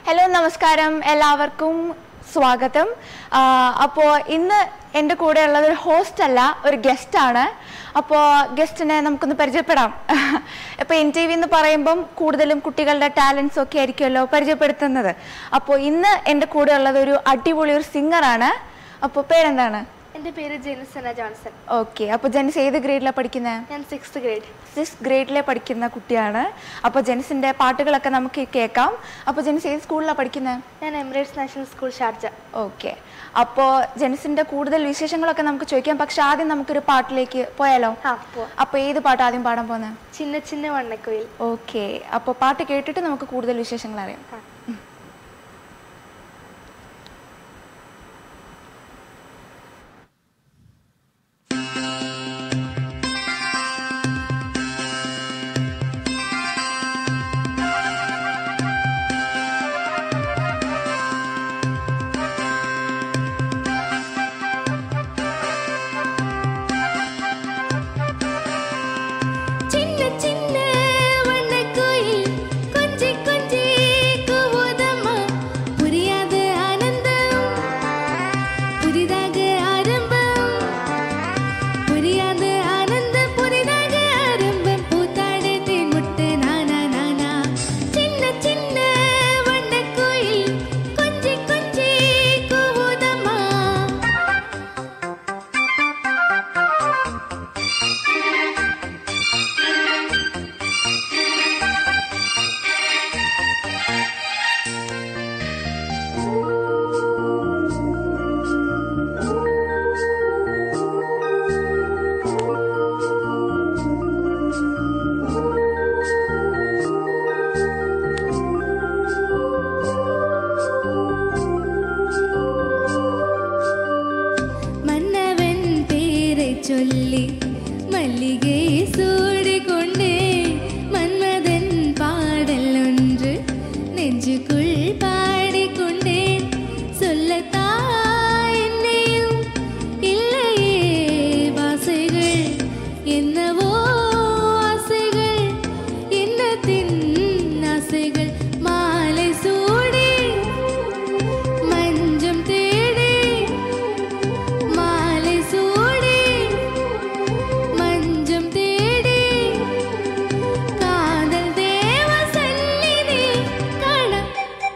Hello നമസ്കാരം എല്ലാവർക്കും സ്വാഗതം അപ്പോൾ ഇന്ന് എൻ്റെ കൂടെ ഉള്ളത് ഒരു ഹോസ്റ്റ് അല്ല ഒരു ഗസ്റ്റ് ആണ് അപ്പോൾ ഗസ്റ്റിനെ നമുക്കൊന്ന് പരിചയപ്പെടാം ഇപ്പോൾ എൻ ടി വി എന്ന് പറയുമ്പം കൂടുതലും കുട്ടികളുടെ ടാലൻസ് ഒക്കെ ആയിരിക്കുമല്ലോ പരിചയപ്പെടുത്തുന്നത് അപ്പോൾ ഇന്ന് എൻ്റെ കൂടെ ഉള്ളത് ഒരു അടിപൊളി ഒരു സിംഗറാണ് അപ്പോൾ പേരെന്താണ് എൻ്റെ പേര് ജെനിസന ജോൺസൺ ഓക്കെ അപ്പോൾ ജെൻസ് ഏത് ഗ്രേഡിലാണ് പഠിക്കുന്നത് ഞാൻ സിക്സ്ത് ഗ്രേഡ് സിക്സ് ഗ്രേഡിലെ പഠിക്കുന്ന കുട്ടിയാണ് അപ്പോൾ ജെൻസിൻ്റെ പാട്ടുകളൊക്കെ നമുക്ക് കേൾക്കാം അപ്പോൾ ജെൻസ് ഏത് സ്കൂളിലാണ് പഠിക്കുന്നത് ഞാൻ Emirates National School Sharjah okay അപ്പോൾ ജെൻസിന്റെ കൂടുതൽ വിശേഷങ്ങളൊക്കെ നമുക്ക് ചോദിക്കാം പക്ഷെ ആദ്യം നമുക്കൊരു പാട്ടിലേക്ക് പോയാലോ ആ പോവാം അപ്പോൾ ഏത് പാട്ട് ആദ്യം പാടാൻ പോകുന്നത് ചിന്ന ചിന്ന വണ്ണക്കുയിൽ ഓക്കെ അപ്പോൾ പാട്ട് കേട്ടിട്ട് നമുക്ക് കൂടുതൽ വിശേഷങ്ങൾ അറിയാം ആ. சின்ன சின்ன வண்ணக்குயில் கொஞ்சி கொஞ்சி கூவுதம்மா புரியாத ஆனந்தம் புதிதாக ஆரம்பம் புரியாத ஆனந்தம் புதிதாக ஆரம்பம் பூத்தாடு தேன்முட்டு நானா நானா சின்ன சின்ன வண்ணக்குயில் கொஞ்சி கொஞ்சி கூவுதம்மா மன்னவன் பேரைச் சொல்லி மல்லிகை சூடிக்கொண்டே மன்மதன் பாடல் ஒன்று நெஞ்சுக்குள் பாடிக்கொண்டேன் சொல்லத்தா என்னையும் இல்லையே வாசைகள் என்னவோ ஆசைகள் என்னத்தின் ஆசைகள் மாலை சூடி மஞ்சம் தேடி மாலை சூடி மஞ்சம் தேடி காதல் தேவ சந்நிதி காண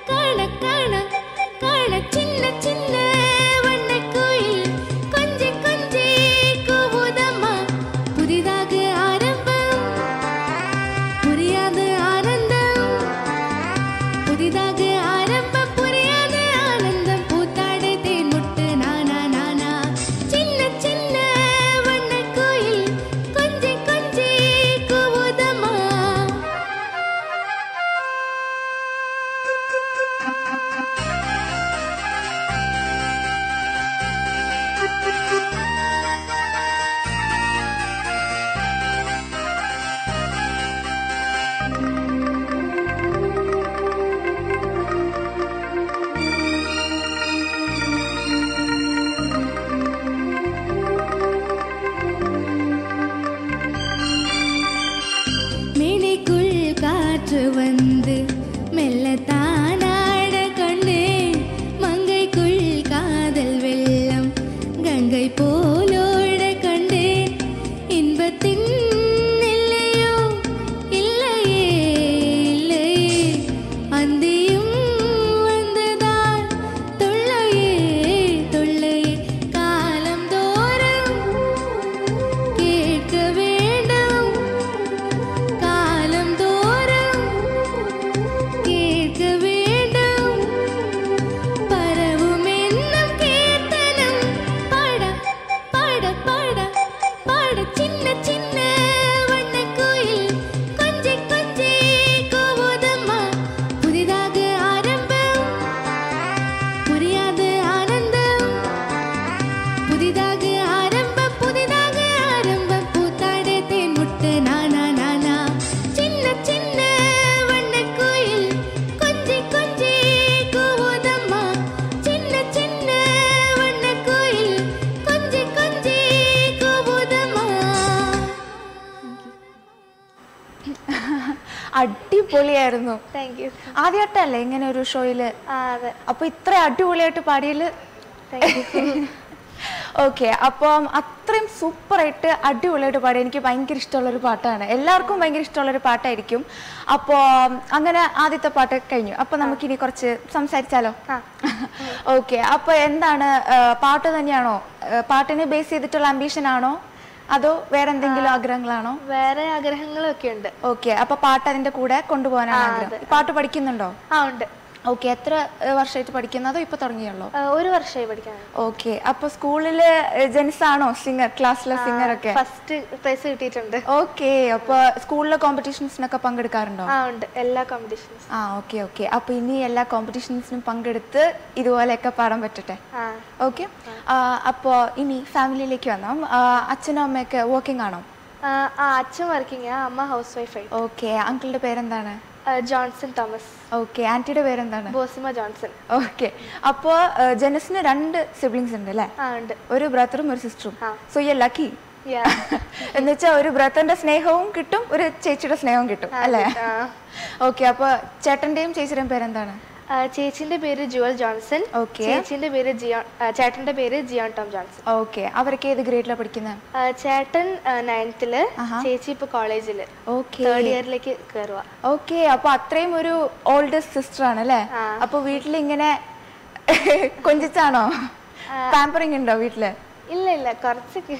പൊളിയായിരുന്നു താങ്ക് യു ആദ്യമായിട്ടല്ലേ ഇങ്ങനെ ഒരു ഷോയില് ആ അതെ അപ്പൊ ഇത്ര അടിപൊളിയായിട്ട് പാടിയല് താങ്ക് യു ഓക്കെ അപ്പം അത്രയും സൂപ്പറായിട്ട് അടിപൊളിയായിട്ട് പാടി എനിക്ക് ഭയങ്കര ഇഷ്ടമുള്ളൊരു പാട്ടാണ് എല്ലാവർക്കും ഭയങ്കര ഇഷ്ടമുള്ളൊരു പാട്ടായിരിക്കും അപ്പോൾ അങ്ങനെ ആദ്യത്തെ പാട്ട് കഴിഞ്ഞു അപ്പൊ നമുക്കിനി കുറച്ച് സംസാരിച്ചാലോ ആ. ഓക്കെ അപ്പൊ എന്താണ് ആ, പാട്ട് തന്നെയാണോ ആ, പാട്ടിനെ ബേസ് ചെയ്തിട്ടുള്ള അംബീഷൻ ആണോ അതോ വേറെ എന്തെങ്കിലും ആഗ്രഹങ്ങളാണോ വേറെ ആഗ്രഹങ്ങളൊക്കെ ഉണ്ട് ഓക്കെ അപ്പൊ പാട്ട് അതിന്റെ കൂടെ കൊണ്ടുപോകാനാണ് ആ, ആഗ്രഹം അതെ. പാട്ട് പഠിക്കുന്നുണ്ടോ ആ ഉണ്ട് ഓക്കെ എത്ര വർഷമായിട്ട് പഠിക്കുന്നത് അതോ ഇപ്പൊ തുടങ്ങിയുള്ളോ ആ, ഒരു വർഷമായി പഠിക്കാനാണ് ഓക്കെ അപ്പൊ സ്കൂളില് ജെൻസ് ആണോ സിംഗർ ക്ലാസ്സിലെ സിംഗർ ഒക്കെ ഫസ്റ്റ് പ്രൈസ് കിട്ടിയിട്ടുണ്ട് ഓക്കെ അപ്പൊ സ്കൂളിലെ കോമ്പറ്റീഷൻസിനൊക്കെ പങ്കെടുക്കാറുണ്ടോ ആ ഉണ്ട് എല്ലാ കോമ്പറ്റീഷൻസ് ആ ഓക്കെ ഓക്കെ അപ്പൊ ഇനി എല്ലാ കോമ്പറ്റീഷൻസിനും പങ്കെടുത്ത് ഇതുപോലെയൊക്കെ പാടാൻ പറ്റട്ടെ ആ ഓക്കെ അപ്പോ ഇനി ഫാമിലിയിലേക്ക് വന്നാം ആ, അച്ഛനും അമ്മയൊക്കെ വർക്കിംഗ് ആണോ ആ, ആ അച്ഛൻ വർക്കിംഗ് അമ്മ ഹൗസ് വൈഫായി ഓക്കെ അങ്കിളുടെ പേരെന്താണ് ജോൺസൺ തോമസ് ഓക്കെ ആന്റിയുടെ പേരെന്താണ് ബോസിമ ജോൺസൺ ഓക്കെ അപ്പോൾ ജനസിന് രണ്ട് സിബ്ലിങ്സ് ഉണ്ട് അല്ലേ ആ ഉണ്ട് ഒരു ബ്രദറും ഒരു സിസ്റ്ററും ആ. സോ യു ലക്കി യാ എന്ന് വെച്ചാൽ ഒരു ബ്രദറിന്റെ സ്നേഹവും കിട്ടും ഒരു ചേച്ചിയുടെ സ്നേഹവും കിട്ടും അല്ലേ ആ. ഓക്കെ അപ്പൊ ചേട്ടന്റെയും ചേച്ചിയുടെയും പേരെന്താണ് ആ, ചേച്ചിന്റെ പേര് ജുവൽ ജോൺസൺ Okay. ചേച്ചിന്റെ പേര് ജിയോൺ ആ, ചേട്ടന്റെ പേര് ജിയോൺ ടോം ജോൺസൺ ഓക്കെ അവരൊക്കെ ഏത് ഗ്രേഡിലാണ് പഠിക്കുന്നത് ആ, ചേട്ടൻ നയൻത്തില് ആഹാ. ചേച്ചി ഇപ്പൊ കോളേജില് ഓക്കെ തേർഡ് ഇയറിലേക്ക് കയറുക ഓക്കെ അപ്പൊ അത്രയും ഒരു ഓൾഡസ്റ്റ് സിസ്റ്റർ ആണ് അല്ലേ ആ. അപ്പൊ വീട്ടിൽ ഇങ്ങനെ കൊഞ്ചിച്ചാണോ പാമ്പറിങ് ഉണ്ടോ വീട്ടില് ഇല്ല ഇല്ല കുറച്ചൊക്കെ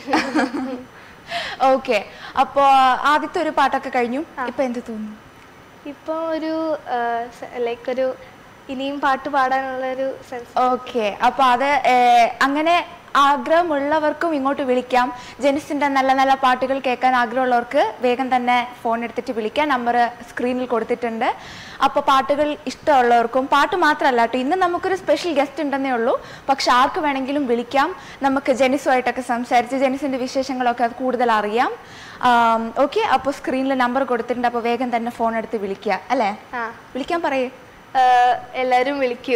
ഓക്കെ അപ്പൊ ആദ്യത്തെ ഒരു പാട്ടൊക്കെ കഴിഞ്ഞു ഇപ്പൊ എന്ത് തോന്നുന്നു ഇപ്പൊ ഒരു ലൈക്ക് ഒരു ഇനിയും പാട്ട് പാടാനുള്ള ഒരു സെൻസ് ഓക്കെ അപ്പൊ അത് ഏർ, അങ്ങനെ ആഗ്രഹമുള്ളവർക്കും ഇങ്ങോട്ട് വിളിക്കാം ജെനിസിന്റെ നല്ല നല്ല പാട്ടുകൾ കേൾക്കാൻ ആഗ്രഹമുള്ളവർക്ക് വേഗം തന്നെ ഫോൺ എടുത്തിട്ട് വിളിക്കാം നമ്പർ സ്ക്രീനിൽ കൊടുത്തിട്ടുണ്ട് അപ്പോൾ പാട്ടുകൾ ഇഷ്ടമുള്ളവർക്കും പാട്ട് മാത്രമല്ല കേട്ടോ ഇന്ന് നമുക്കൊരു സ്പെഷ്യൽ ഗസ്റ്റ് ഉണ്ടെന്നേ ഉള്ളൂ പക്ഷെ ആർക്ക് വേണമെങ്കിലും വിളിക്കാം നമുക്ക് ജെനിസുമായിട്ടൊക്കെ സംസാരിച്ച് ജെനിസിന്റെ വിശേഷങ്ങളൊക്കെ അത് കൂടുതൽ അറിയാം ഓക്കെ അപ്പോൾ സ്ക്രീനിൽ നമ്പർ കൊടുത്തിട്ടുണ്ട് അപ്പോൾ വേഗം തന്നെ ഫോൺ എടുത്ത് വിളിക്കുക അല്ലേ ആ വിളിക്കാൻ പറയേ ആ, എല്ലാരും വിളിക്കൂ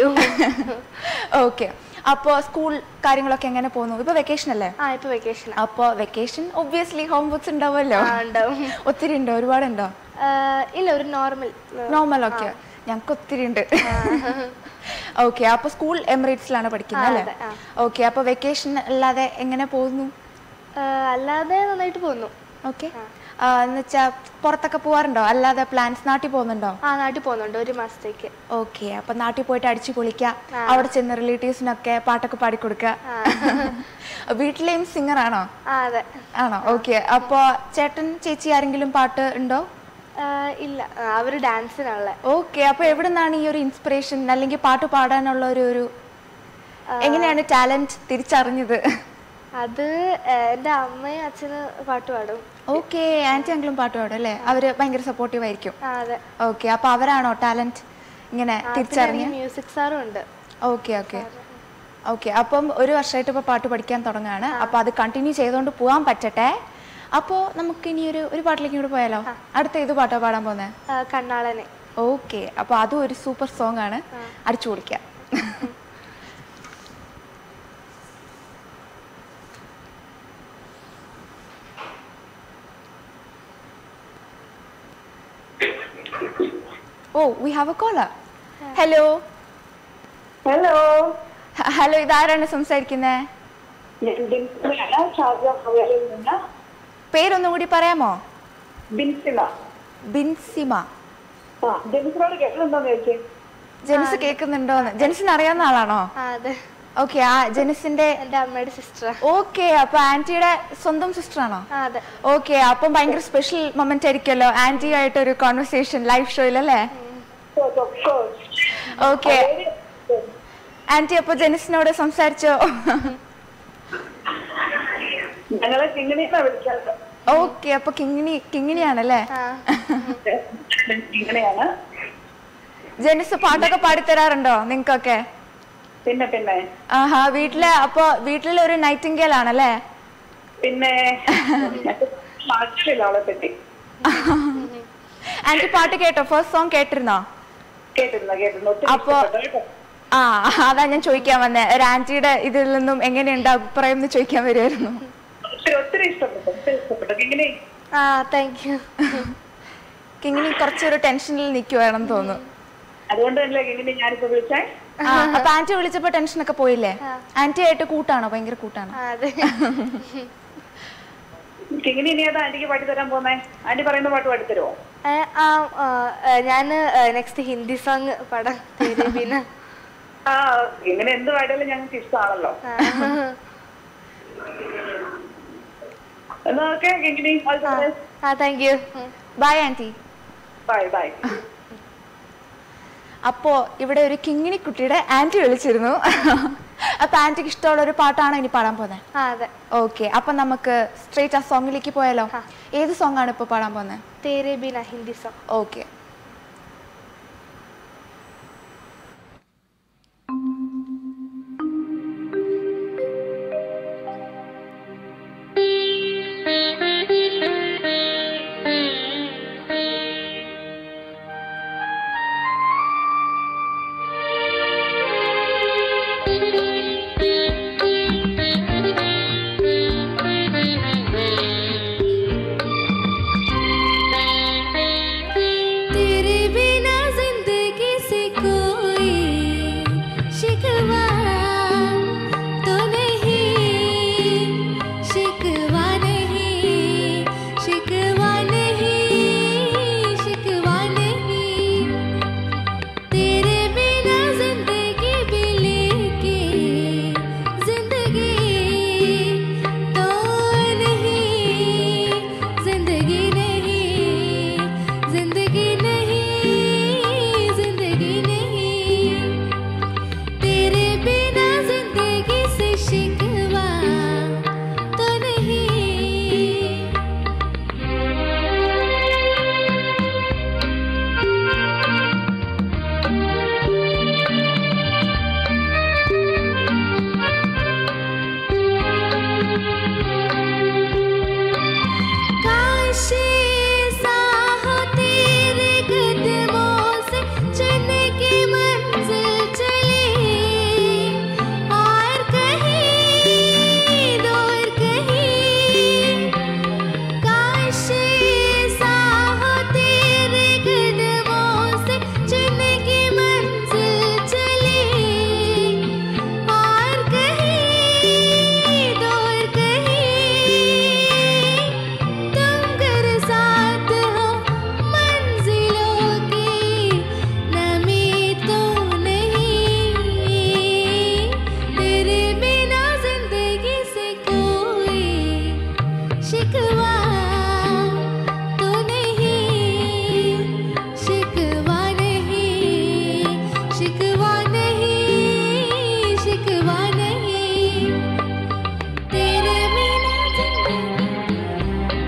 ഓക്കെ അപ്പോൾ സ്കൂൾ കാര്യങ്ങളൊക്കെ എങ്ങനെ പോകുന്നു ഇപ്പൊ വെക്കേഷൻ അല്ലേ ആ ഇപ്പൊ വെക്കേഷൻ അപ്പോൾ വെക്കേഷൻ ഒബ്വിയസ്ലി ഹോം വർക്ക്സ് ഉണ്ടാവുമല്ലോ ആ ഉണ്ടാവും ഒത്തിരി ഉണ്ടോ ഒരുപാടുണ്ടോ ആ, ഇല്ല ഒരു നോർമൽ നോർമൽ ഒക്കെ ഞങ്ങൾക്ക് ഒത്തിരി ഉണ്ട് ഓക്കെ അപ്പൊ സ്കൂൾ എമിറേറ്റ്സിലാണ് പഠിക്കുന്നത് ആ, അല്ലേ അതെ, ആ. ഓക്കെ അപ്പൊ വെക്കേഷൻ അല്ലാതെ എങ്ങനെ പോകുന്നു അല്ലാതെ നന്നായിട്ട് പോന്നു ഓക്കെ എന്ന് വെച്ചാൽ പുറത്തൊക്കെ പോവാറുണ്ടോ അല്ലാതെ പ്ലാൻസ് നാട്ടിൽ പോകുന്നുണ്ടോ ആ നാട്ടിൽ പോകുന്നുണ്ട് ഒരു മാസത്തേക്ക് ഓക്കെ അപ്പൊ നാട്ടിൽ പോയിട്ട് അടിച്ചു പൊളിക്കാം ആ. അവിടെ ചെന്ന് റിലേറ്റീവ്സിനൊക്കെ പാട്ടൊക്കെ പാടിക്കൊടുക്കുക ആ. വീട്ടിലെയും സിംഗർ ആണോ ആ അതെ ആണോ ഓക്കെ അപ്പൊ ചേട്ടൻ ചേച്ചി ആരെങ്കിലും പാട്ട് ഉണ്ടോ ആ, ഇല്ല ആ, അവര് ഡാൻസിനുള്ള ഓക്കെ അപ്പൊ എവിടെ നിന്നാണ് ഈ ഒരു ഇൻസ്പിറേഷൻ അല്ലെങ്കിൽ പാട്ട് പാടാനുള്ള ഒരു ഒരു എങ്ങനെയാണ് ടാലന്റ് തിരിച്ചറിഞ്ഞത് അത് ആ, എൻ്റെ അമ്മയും അച്ഛനും പാട്ട് പാടും ഓക്കെ ആന്റി അങ്കിളും പാട്ട് പാടും അല്ലേ അവര് ഭയങ്കര സപ്പോർട്ടീവ് ആയിരിക്കും ആ അതെ ഓക്കെ അപ്പൊ അവരാണോ ടാലന്റ് ഇങ്ങനെ തിരിച്ചറിഞ്ഞ് മ്യൂസിക് സാറും ഉണ്ട് ഓക്കെ ഓക്കെ ഓക്കെ അപ്പം ഒരു വർഷമായിട്ട് ഇപ്പോൾ പാട്ട് പഠിക്കാൻ തുടങ്ങുകയാണ് അപ്പോൾ അത് കണ്ടിന്യൂ ചെയ്തുകൊണ്ട് പോകാൻ പറ്റട്ടെ അപ്പോൾ നമുക്ക് ഇനി ഒരു ഒരു പാട്ടിലേക്ക് കൂടെ പോയാലോ അടുത്ത ഏത് പാട്ടാ പാടാൻ പോകുന്നത് ആ, കണ്ണാളനെ ഓക്കെ അപ്പോൾ അതും ഒരു സൂപ്പർ സോങ് ആണ് അടിച്ചു പൊളിക്കാം oh we have a caller hello hello hello ഇതാരാണ് സംസാരിക്കുന്നത് ഞാൻ ബിൻസിമയാണ് ഷാർജ ഹവേലിൽ നിന്ന് പേരൊന്നും കൂടി പറയാമോ ബിൻസിമ ബിൻസിമ ആ ജെൻസിനോട് കേട്ടിട്ടുണ്ടോന്ന് ചോദിച്ചേ ജെനിസ് കേൾക്കുന്നുണ്ടോന്ന് ജെനിസിന് അറിയാവുന്ന ആളാണോ ആ അതെ ഓക്കെ ആ ജെനിസിന്റെ എൻ്റെ അമ്മയുടെ സിസ്റ്ററാ ഓക്കെ അപ്പൊ ആന്റിയുടെ സ്വന്തം സിസ്റ്റർ ആണോ ആ അതെ ഓക്കെ അപ്പം ഭയങ്കര സ്പെഷ്യൽ മൊമെന്റ് ആയിരിക്കുമല്ലോ ആന്റി ആയിട്ട് ഒരു കോൺവെർസേഷൻ ലൈവ് ഷോയിൽ അല്ലേ ഓക്കെ ആന്റി അപ്പൊ ജെനിസിനോട് സംസാരിച്ചോ ഞങ്ങളെ കിങ്ങിണിന്നാ വിളിക്കാറ് ഓക്കെ അപ്പൊ കിങ്ങിണി കിങ്ങിണിയാണല്ലേ ആ കിങ്ങിണിയാണ് ജെനിസ് പാട്ടൊക്കെ പാടിത്തരാറുണ്ടോ നിങ്ങൾക്കൊക്കെ പിന്നെ പിന്നെ ആഹാ വീട്ടിലെ അപ്പൊ വീട്ടിലെ ഒരു നൈറ്റിംഗേൽ ആണല്ലേ പിന്നെ മാറ്റില്ല അവളെ പറ്റി ആന്റി പാട്ട് കേട്ടോ ഫസ്റ്റ് സോങ് കേട്ടിരുന്നോ കേട്ടിരുന്നു കേട്ടിരുന്നു ഒത്തിരി അപ്പൊ- ഇഷ്ടപ്പെട്ടു കേട്ടോ. ആ അതാ ഞാൻ ചോദിക്കാൻ വന്നേ ഒരു ആന്റിയുടെ ഇതിൽ നിന്നും എങ്ങനെയുണ്ട് അഭിപ്രായം എന്ന് ചോദിക്കാൻ വരുമായിരുന്നു ഒത്തിരി ഒത്തിരി ഇഷ്ടപ്പെട്ടു ഒത്തിരി ഇഷ്ടപ്പെട്ടു കിങ്ങിണി ആ താങ്ക് യു കിങ്ങിണി കുറച്ചൊരു ടെൻഷനിൽ നിൽക്കുവാണെന്ന് തോന്നുന്നു അതുകൊണ്ട് തന്നെ എങ്ങനെ ഞാനിപ്പോ വിളിച്ചേ ആ, അപ്പൊ ആന്റി വിളിച്ചപ്പോ ടെൻഷനൊക്കെ പോയില്ലേ ആന്റി ആയിട്ട് കൂട്ടാണോ ഭയങ്കര കൂട്ടാണോ ആ, അതെ കിങ്ങിനി ഇനി ഏതാ ആന്റിക്ക് പാടി തരാൻ പോന്നേ ആന്റി പറയുന്ന പാട്ട് പാടി തരുമോ ഏ, ആ ഞാൻ നെക്സ്റ്റ് ഹിന്ദി സോങ് പടം തേരെ ബിന ആ ഇങ്ങനെ എന്ത് പാടിയാലും ഞങ്ങൾക്ക് ഇഷ്ടമാണല്ലോ എന്നാ ഓക്കെ കിങ്ങിനി ആ thank you bye aunty bye bye അപ്പോ ഇവിടെ ഒരു കിങ്ങിണി കുട്ടിയുടെ ആന്റി വിളിച്ചിരുന്നു അപ്പൊ ആന്റിക്ക് ഇഷ്ടമുള്ള ഒരു പാട്ടാണോ ഇനി പാടാൻ പോകുന്നത് ആ അതെ ഓക്കെ അപ്പൊ നമുക്ക് സ്ട്രേറ്റ് ആ സോങ്ങിലേക്ക് പോയാലോ ഏത് സോങ് ആണ് ഇപ്പൊ പാടാൻ പോകുന്നത് തേരെ ബിന ഹിന്ദി സോങ് ഓക്കെ तेरे बिना जिंदगी से कोई शिकवा तो नहीं शिकवा नहीं शिकवा नहीं शिकवा नहीं तेरे बिना जिंदगी भी लेके जिंदगी तो नहीं जिंदगी नहीं जिंदगी नहीं जिंदगी नहीं तेरे बिना जिंदगी से शिकवा तो नहीं काश ऐसा हो तेरे कदमों से चुन के मंजिल चले और कहीं दूर कहीं काश ऐसा हो तेरे कदमों से चुन के मंजिल चले और कहीं दूर कहीं तुम कर साथ हो मंजिलों की नमी तो नहीं तेरे बिना जिंदगी से कोई शिकवा तो नहीं शिकवा नहीं शिकवा नहीं शिकवा नहीं तेरे बिना जिंदगी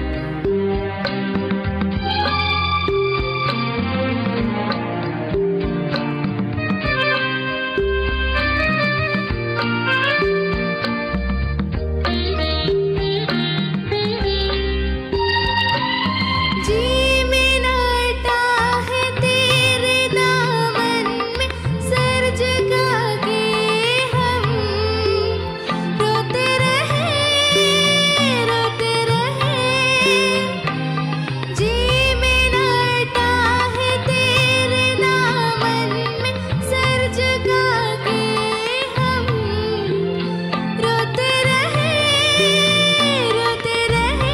जी में नाटा है तेरे दामन में सर जगा के हम रोते रहे रोते रहे जी में नाटा है तेरे दामन में सर जगा के हम रोते रहे रोते रहे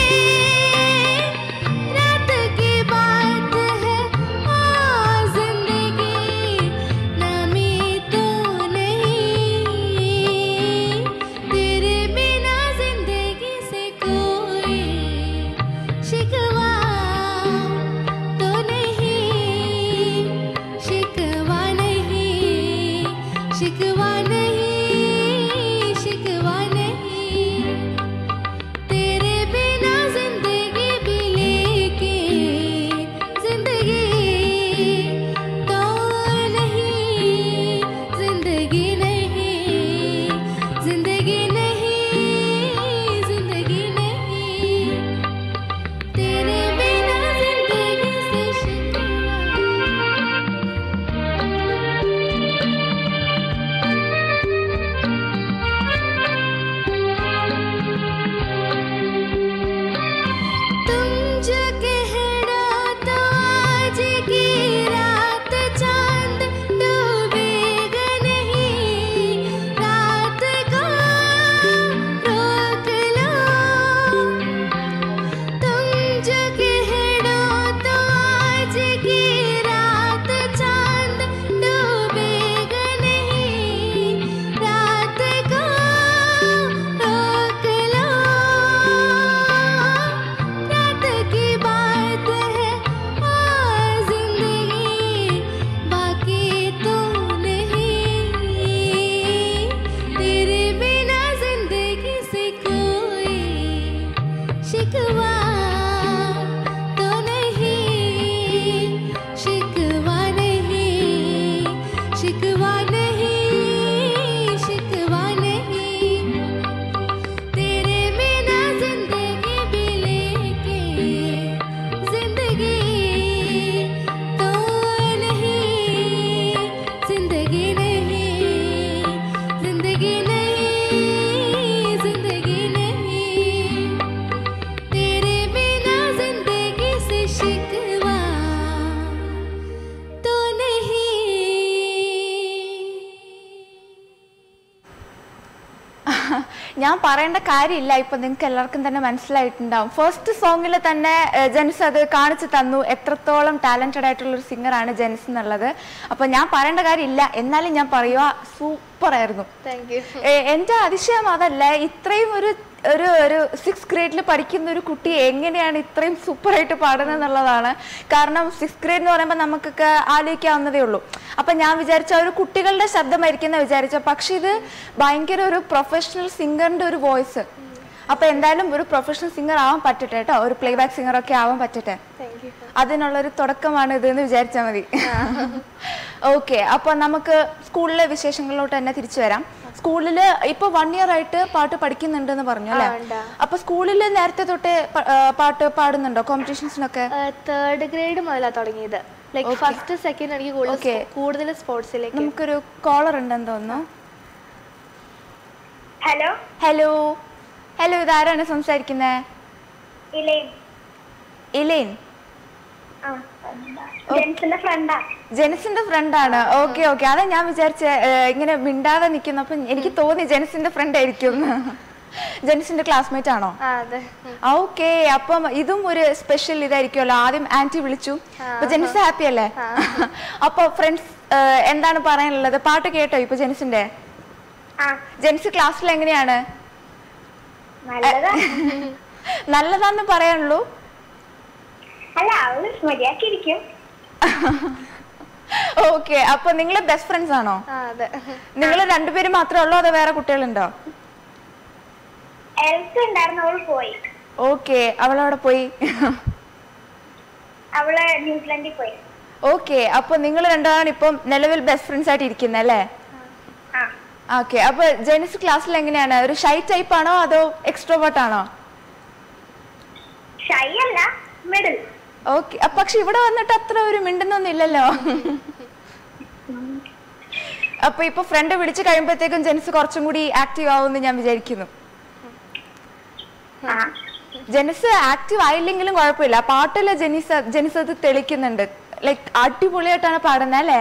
रात की बात है आ जिंदगी नमी तो नहीं तेरे बिना जिंदगी से कोई शिकवा तो नहीं शिकवा नहीं शिकवा नहीं शिकवा नहीं तेरे बिना जिंदगी भी लेके जिंदगी तो नहीं जिंदगी नहीं जिंदगी नहीं जिंदगी नहीं तेरे बिना जिंदगी से शिकवा जिंदगी नहीं जिंदगी नहीं तेरे बिना जिंदगी से शिकवा तो नहीं ഞാൻ പറയേണ്ട കാര്യമില്ല ഇപ്പൊ നിങ്ങൾക്ക് എല്ലാവർക്കും തന്നെ മനസ്സിലായിട്ടുണ്ടാവും ഫസ്റ്റ് സോങ്ങിൽ തന്നെ ഏഹ്, ജെൻസ് അത് കാണിച്ചു തന്നു എത്രത്തോളം ടാലന്റഡ് ആയിട്ടുള്ള ഒരു സിംഗർ ആണ് ജെൻസ് എന്നുള്ളത് അപ്പൊ ഞാൻ പറയേണ്ട കാര്യമില്ല എന്നാലും ഞാൻ പറയുക സൂപ്പർ ആയിരുന്നു താങ്ക് യു ഏഹ്, എന്റെ അതിശയം അതല്ല ഇത്രയും ഒരു ഒരു ഒരു സിക്സ് ഗ്രേഡിൽ പഠിക്കുന്ന ഒരു കുട്ടി എങ്ങനെയാണ് ഇത്രയും സൂപ്പർ ആയിട്ട് പാടുന്നത് എന്നുള്ളതാണ് കാരണം സിക്സ് ഗ്രേഡ് എന്ന് പറയുമ്പോൾ നമുക്കൊക്കെ ആലോചിക്കാവുന്നതേ ഉള്ളൂ അപ്പൊ ഞാൻ വിചാരിച്ച ഒരു കുട്ടികളുടെ ശബ്ദമായിരിക്കും എന്ന് വിചാരിച്ച പക്ഷെ ഇത് ഭയങ്കര ഒരു പ്രൊഫഷണൽ സിംഗറിന്റെ ഒരു വോയിസ് അപ്പൊ എന്തായാലും ഒരു പ്രൊഫഷണൽ സിംഗർ ആവാൻ പറ്റട്ടെ കേട്ടോ ഒരു പ്ലേ ബാക്ക് സിംഗർ ഒക്കെ ആവാൻ പറ്റട്ടെ താങ്ക് യു അതിനുള്ളൊരു തുടക്കമാണ് ഇത് എന്ന് വിചാരിച്ചാൽ മതി ഓക്കെ അപ്പൊ നമുക്ക് സ്കൂളിലെ വിശേഷങ്ങളിലോട്ട് തന്നെ തിരിച്ചു വരാം സ്കൂളില് ഇപ്പൊ വൺ ഇയർ ആയിട്ട് പാട്ട് പഠിക്കുന്നുണ്ടെന്ന് പറഞ്ഞു അല്ലേ ആ, ഉണ്ട്. അപ്പൊ സ്കൂളിൽ നേരത്തെ തൊട്ടേ പ- ആ, പാട്ട് പാടുന്നുണ്ടോ കോമ്പറ്റീഷൻസിനൊക്കെ തേർഡ് ഗ്രേഡ് മുതലാണ് തുടങ്ങിയത് ലൈക്ക് ഫസ്റ്റ് സെക്കൻഡ് എനിക്ക് കൂടുതൽ Okay. സ്പോ- കൂടുതൽ സ്പോർട്സിലേക്ക് നമുക്കൊരു കോളർ ഉണ്ടെന്ന് തോന്നുന്നു ഹലോ ഹലോ ഹലോ ഇതാരാണ് സംസാരിക്കുന്നത് ഇലയും ഇലൈൻ ആ ജെൻസിന്റെ ഫ്രണ്ടാ ജെനിസിന്റെ ഫ്രണ്ടാണ് ഓക്കെ ഓക്കെ അതാ ഞാൻ വിചാരിച്ച ഇങ്ങനെ മിണ്ടാതെ നിൽക്കുന്നു അപ്പൊ എനിക്ക് തോന്നി ജെനിസിന്റെ ഫ്രണ്ട് ആയിരിക്കും ജെനിസിന്റെ ക്ലാസ്മേറ്റ് ആണോ ആ അതെ ഉം. ഓക്കെ അപ്പം ഇതും ഒരു സ്പെഷ്യൽ ഇതായിരിക്കുമല്ലോ ആദ്യം ആന്റി വിളിച്ചു അപ്പൊ ജെനിസ് ഹാപ്പി അല്ലേ അപ്പൊ ഫ്രണ്ട്സ് എന്താണ് പറയാനുള്ളത് പാട്ട് കേട്ടോ ഇപ്പൊ ജെനിസിന്റെ ആ ജെനിസ് ക്ലാസ്സിൽ എങ്ങനെയാണ് നല്ലതാ നല്ലതാന്ന് പറയാനുള്ളൂ അല്ല അവള് മര്യാദക്കിരിക്കും ഓക്കെ അപ്പൊ നിങ്ങൾ ബെസ്റ്റ് ഫ്രണ്ട്സ് ആണോ ആ അതെ നിങ്ങൾ രണ്ടുപേരും മാത്രമേ ഉള്ളൂ അതോ വേറെ കുട്ടികളുണ്ടോ എൽസ് ഉണ്ടായിരുന്നു അവള് പോയി ഓക്കെ അവളവിടെ പോയി അവള് ന്യൂസിലൻഡിൽ പോയി ഓക്കെ അപ്പൊ നിങ്ങൾ രണ്ടാണ് ഇപ്പം നിലവിൽ ബെസ്റ്റ് ഫ്രണ്ട്സ് ആയിട്ട് ഇരിക്കുന്നത് അല്ലേ ആ ഓക്കെ അപ്പൊ ജെനിസ് ക്ലാസ്സിൽ എങ്ങനെയാണ് ഒരു ഷൈ ടൈപ്പ് ആണോ അതോ എക്സ്ട്രോവേർട്ട് ആണോ ഷൈ അല്ല മിഡിൽ ഓക്കെ പക്ഷെ ഇവിടെ വന്നിട്ട് അത്ര ഒരു മിണ്ടുന്നൊന്നും ഇല്ലല്ലോ അപ്പൊ ഇപ്പൊ ഫ്രണ്ട് വിളിച്ചു കഴിയുമ്പോഴത്തേക്കും ജെനിസ് കുറച്ചും കൂടി ആക്റ്റീവ് ആവുമെന്ന് ഞാൻ വിചാരിക്കുന്നു ആ ജെനിസ് ആക്റ്റീവ് ആയില്ലെങ്കിലും കുഴപ്പമില്ല പാട്ടില് ജെനിസ് ജെനിസ് അത് തെളിക്കുന്നുണ്ട് ലൈക്ക് അടിപൊളിയായിട്ടാണ് പാടുന്നത് അല്ലേ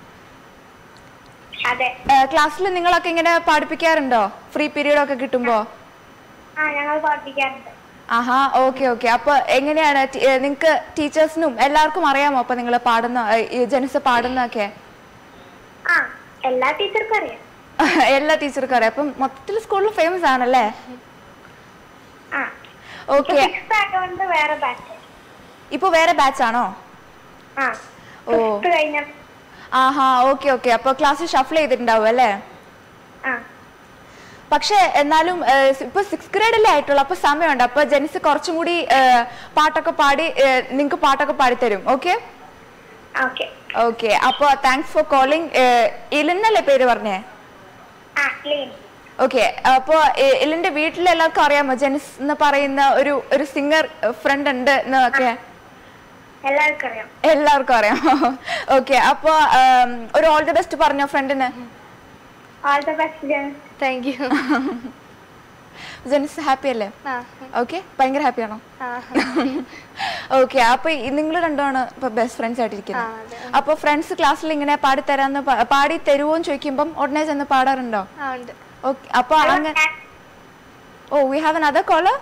അതെ ക്ലാസ്സിൽ നിങ്ങളൊക്കെ ഇങ്ങനെ പാടിപ്പിക്കാറുണ്ടോ ഫ്രീ പീരീഡ് ഒക്കെ കിട്ടുമ്പോ ആ ഞങ്ങൾ പഠിപ്പിക്കാറുണ്ട് ആഹാ ഓക്കെ ഓക്കെ അപ്പൊ എങ്ങനെയാണ് നിങ്ങൾക്ക് ടീച്ചേഴ്സിനും എല്ലാവർക്കും അറിയാമോ അപ്പൊ നിങ്ങൾ പാടുന്ന ഏ, ഈ ജെനിസ് പാടുന്നൊക്കെ ആ എല്ലാ ടീച്ചർക്കും അറിയാം എല്ലാ ടീച്ചർക്കും അറിയാം അപ്പം മൊത്തത്തിൽ സ്കൂളിൽ ഫേമസ് ആണല്ലേ ആ ഓക്കെ സിക്സ് ആയതുകൊണ്ട് വേറെ ബാച്ച് ഇപ്പൊ വേറെ ബാച്ച് ആണോ ആ ഓ. ഫിഫ്ത്ത് കഴിഞ്ഞ ആഹാ ഓക്കെ ഓക്കെ അപ്പൊ ക്ലാസ് ഷഫിൾ ചെയ്തിട്ടുണ്ടാവും അല്ലേ ആ പക്ഷെ എന്നാലും ഏ, ഇപ്പൊ സിക്സ് ഗ്രേഡല്ലേ ആയിട്ടുള്ളൂ അപ്പൊ സമയമുണ്ട് അപ്പൊ ജെനിസ് കുറച്ചും കൂടി ഏ, പാട്ടൊക്കെ പാടി നിങ്ങൾക്ക് പാട്ടൊക്കെ പാടിത്തരും ഓക്കെ ഓക്കെ ഓക്കെ അപ്പൊ താങ്ക്സ് ഫോർ കോളിംഗ് ഇലെന്നല്ലേ പേര് പറഞ്ഞേ ആ ക്ലീൻ ഓക്കെ അപ്പോ എ- എലിന്റെ വീട്ടിൽ എല്ലാവർക്കും അറിയാമോ ജെനിസ് എന്ന് പറയുന്ന ഒരു ഒരു സിംഗർ ഫ്രണ്ട് ഉണ്ട് എന്നൊക്കെ എല്ലാവർക്കും അറിയാം എല്ലാവർക്കും അറിയാം ഓക്കെ അപ്പോ ഉം, ഒരു ഓൾ ദി ബെസ്റ്റ് പറഞ്ഞോ ഫ്രണ്ടിന് all the best Jens thank you Jenis happy അല്ലേ ആ ഓക്കെ ഭയങ്കര ഹാപ്പിയാണോ ആ ഓക്കെ അപ്പൊ നിങ്ങൾ രണ്ടുമാണ് ഇപ്പൊ ബെസ്റ്റ് ഫ്രണ്ട്സ് ആ, ആയിട്ടിരിക്കുന്നത് അതെ. അപ്പൊ ഫ്രണ്ട്സ് ക്ലാസ്സിൽ ഇങ്ങനെ പാടി തരാന്ന് പ- പാടി തരുവോന്ന് ചോദിക്കുമ്പം ഉടനെ ചെന്ന് പാടാറുണ്ടോ ആ ഉണ്ട് ഓക്കെ അപ്പൊ അങ്ങനെ oh we have another caller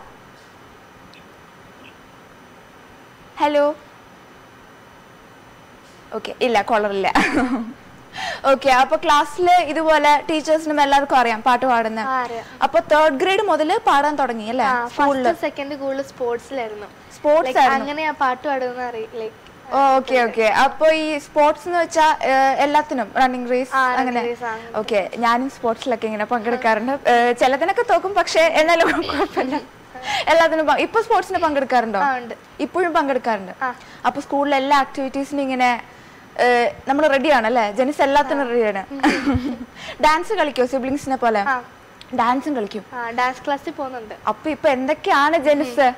hello okay ഇല്ല കോളർ ഇല്ല ഓക്കെ അപ്പൊ ക്ലാസ്സിൽ ഇതുപോലെ ടീച്ചേഴ്സിനും എല്ലാവർക്കും അറിയാം പാട്ട് പാടുന്ന ആ അറിയാം അപ്പൊ തേർഡ് ഗ്രേഡ് മുതൽ പാടാൻ തുടങ്ങി അല്ലേ ആ സ്കൂളില് ഫസ്റ്റ് സെക്കൻഡ് കൂടുതൽ സ്പോർട്സിലായിരുന്നു സ്പോർട്സ് Like, ആയിരുന്നു അങ്ങനെ ആ പാട്ട് പാടുന്ന അറിയില്ല ലൈക്ക് ഓക്കെ ഓക്കെ അപ്പൊ ഈ സ്പോർട്സ് എന്ന് വെച്ചാൽ എല്ലാത്തിനും റണ്ണിങ് റേസ് ആ, running അങ്ങനെ race, ആ. ഓക്കെ ഞാനും സ്പോർട്സിലൊക്കെ ഇങ്ങനെ പങ്കെടുക്കാറുണ്ട് ഏഹ്, ചിലതിനൊക്കെ തോക്കും പക്ഷെ എന്നാലും കുഴപ്പമില്ല എല്ലാത്തിനും പ- ഇപ്പൊ സ്പോർട്സിന് പങ്കെടുക്കാറുണ്ടോ ആ ഉണ്ട് ഇപ്പോഴും പങ്കെടുക്കാറുണ്ട് ആ. അപ്പൊ സ്കൂളിലെ എല്ലാ ആക്ടിവിറ്റീസിനും ഇങ്ങനെ നമ്മൾ റെഡിയാണ് അല്ലേ ജെനിസ് എല്ലാത്തിനും റെഡിയാണ് ഡാൻസ് കളിക്കോ സിബ്ലിങ്സിനെ പോലെ ആ ഡാൻസും കളിക്കും ആ ഡാൻസ് ക്ലാസ്സിൽ പോകുന്നുണ്ട് അപ്പൊ ഇപ്പൊ എന്തൊക്കെയാണ് ജെനിസ്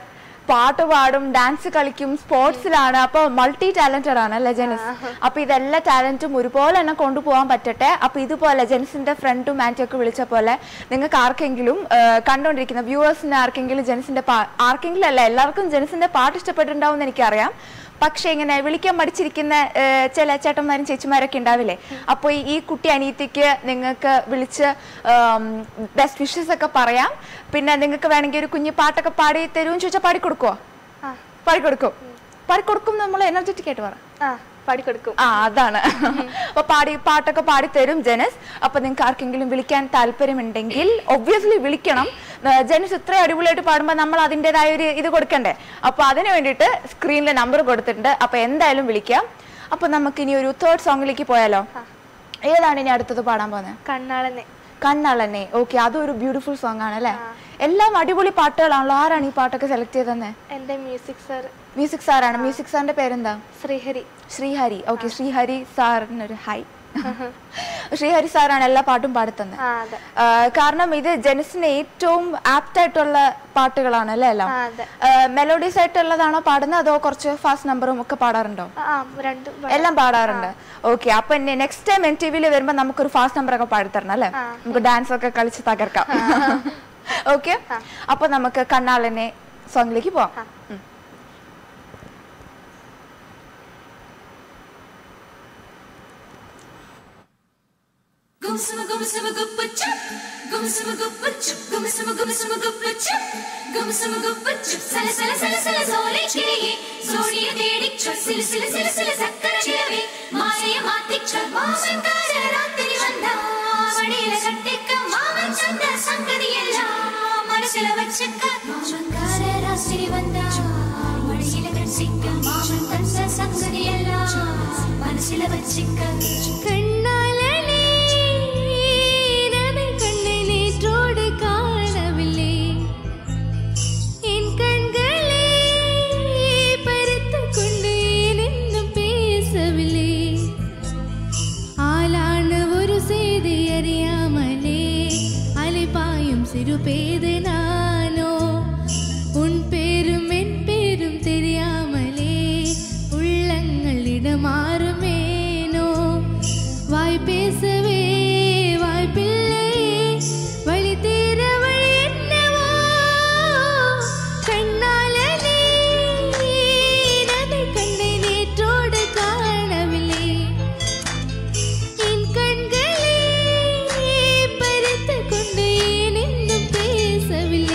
പാട്ട് പാടും ഡാൻസ് കളിക്കും സ്പോർട്സിലാണ് അപ്പൊ മൾട്ടി ടാലന്റഡ് ആണ് അല്ലേ ജെനിസ് അപ്പൊ ഇതെല്ലാ ടാലന്റും ഒരുപോലെ തന്നെ കൊണ്ടുപോകാൻ പറ്റട്ടെ അപ്പൊ ഇതുപോലെ ജെനിസിന്റെ ഫ്രണ്ടും ആന്റിയും ഒക്കെ വിളിച്ച പോലെ നിങ്ങൾക്ക് ആർക്കെങ്കിലും ആ, കണ്ടോണ്ടിരിക്കുന്ന വ്യൂവേഴ്സിന് ആർക്കെങ്കിലും ജെനിസിന്റെ പാ- ആർക്കെങ്കിലും അല്ല എല്ലാവർക്കും ജെനിസിന്റെ പാട്ട് ഇഷ്ടപ്പെട്ടിട്ടുണ്ടാവും എന്ന് എനിക്കറിയാം പക്ഷെ ഇങ്ങനെ വിളിക്കാൻ മടിച്ചിരിക്കുന്ന ആ, ചില ചേട്ടന്മാരും ചേച്ചിമാരൊക്കെ ഉണ്ടാവില്ലേ അപ്പോൾ ഈ കുട്ടി അനിയത്തിക്ക് നിങ്ങൾക്ക് വിളിച്ച് ബെസ്റ്റ് വിഷസ് ഒക്കെ പറയാം പിന്നെ നിങ്ങൾക്ക് വേണമെങ്കിൽ ഒരു കുഞ്ഞു പാട്ടൊക്കെ പാടി തരുമെന്ന് ചോദിച്ചാൽ പാടി കൊടുക്കുവോ ആ പാടി കൊടുക്കും പാടി കൊടുക്കും നമ്മൾ എനർജറ്റിക് ആയിട്ട് പറ ആ പാടിക്കൊടുക്കും ആ അതാണ് അപ്പൊ പാടി പാട്ടൊക്കെ പാടി തരും ജനസ് അപ്പൊ നിങ്ങൾക്ക് ആർക്കെങ്കിലും വിളിക്കാൻ താല്പര്യമുണ്ടെങ്കിൽ ഒബ്വിയസ്ലി വിളിക്കണം ആ, ജനസ് ഇത്ര അടിപൊളിയായിട്ട് പാടുമ്പോൾ നമ്മൾ അതിൻ്റെതായ ഒരു ഇത് കൊടുക്കണ്ടേ അപ്പൊ അതിന് വേണ്ടിയിട്ട് സ്ക്രീനിലെ നമ്പർ കൊടുത്തിട്ടുണ്ട് അപ്പൊ എന്തായാലും വിളിക്കാം അപ്പൊ നമുക്ക് ഇനി ഒരു തേർഡ് സോങ്ങിലേക്ക് പോയാലോ ഏതാണ് ഇനി അടുത്തത് പാടാൻ പോകുന്നത് കണ്ണാളനെ കണ്ണാളന്നെ ഓക്കെ അതും ഒരു ബ്യൂട്ടിഫുൾ സോങ് ആണ് അല്ലേ എല്ലാം അടിപൊളി പാട്ടുകളാണല്ലോ ആരാണ് ഈ പാട്ടൊക്കെ സെലക്ട് ചെയ്തന്നെ എൻ്റെ മ്യൂസിക് സർ മ്യൂസിക് സാറാണ് മ്യൂസിക് സാറിന്റെ പേരെന്താ ശ്രീഹരി ശ്രീഹരി ഓക്കെ ശ്രീഹരി സാറിനൊരു ഹൈ ശ്രീഹരി സാറാണ് എല്ലാ പാട്ടും പാടിത്തന്നത് ആ അതെ കാരണം ഇത് ജനസിന് ഏറ്റവും ആപ്റ്റ് ആയിട്ടുള്ള പാട്ടുകളാണ് അല്ലേ എല്ലാം ആ അതെ മെലോഡീസ് ആയിട്ടുള്ളതാണോ പാടുന്നത് അതോ കുറച്ച് ഫാസ്റ്റ് നമ്പറും ഒക്കെ പാടാറുണ്ടോ ആ ആ, രണ്ടും പാ- എല്ലാം പാടാറുണ്ട് ഓക്കെ അപ്പൊ നെക്സ്റ്റ് ടൈം എൻ ടി വിയിൽ വരുമ്പോ നമുക്കൊരു ഫാസ്റ്റ് നമ്പർ ഒക്കെ പാടിത്തരണം അല്ലേ നമുക്ക് ഡാൻസ് ഒക്കെ കളിച്ച് തകർക്കാം ഓക്കെ അപ്പൊ നമുക്ക് കണ്ണാളനെ സോങ്ങിലേക്ക് പോവാം ഉം. Gumsama gumsama guppuchup, gumsama guppuchup, gumsama gumsama guppuchup, gumsama guppuchup. Sala sala sala sala സോലെ കിളിയെ സോണിയെ തേടിച്ചു സില സില സില സില സക്കര ചിലവേ മായയെ മാറ്റിച്ചു മാമൻകാര രാത്രി വന്ന മടിയില കട്ടിക്ക മാമൻ ചന്ത സംഗതിയെല്ലാം മനസ്സില വച്ചക്ക മാമൻകാര രാത്രി വന്ന മടിയില കട്ടിക്ക മാമൻ തന്ന സംഗതിയെല്ലാം മനസ്സില വച്ചക്ക கண்ணாலனே எனது கண்ணை நேற்றோடு காணவில்லை என் கண்களை பறித்துக் கொண்டு ஏன் இன்னும் பேசவில்லை ஆளான ஒரு செய்தி அறியாமலே அலைபாயும் சிறு பேது நானோ உன் பேரும் என் பேரும் தெரியாமலே உள்ளங்கள் இடமாறுமேனோ வாய் பேசவே வாய்ப்பில்லை வழி தீர வழி என்னவோ கண்ணாலனே எனது கண்ணை நேற்றோடு காணவில்லை என் கண்களை பறித்துக் கொண்டு ஏன் இன்னும் பேசவில்லை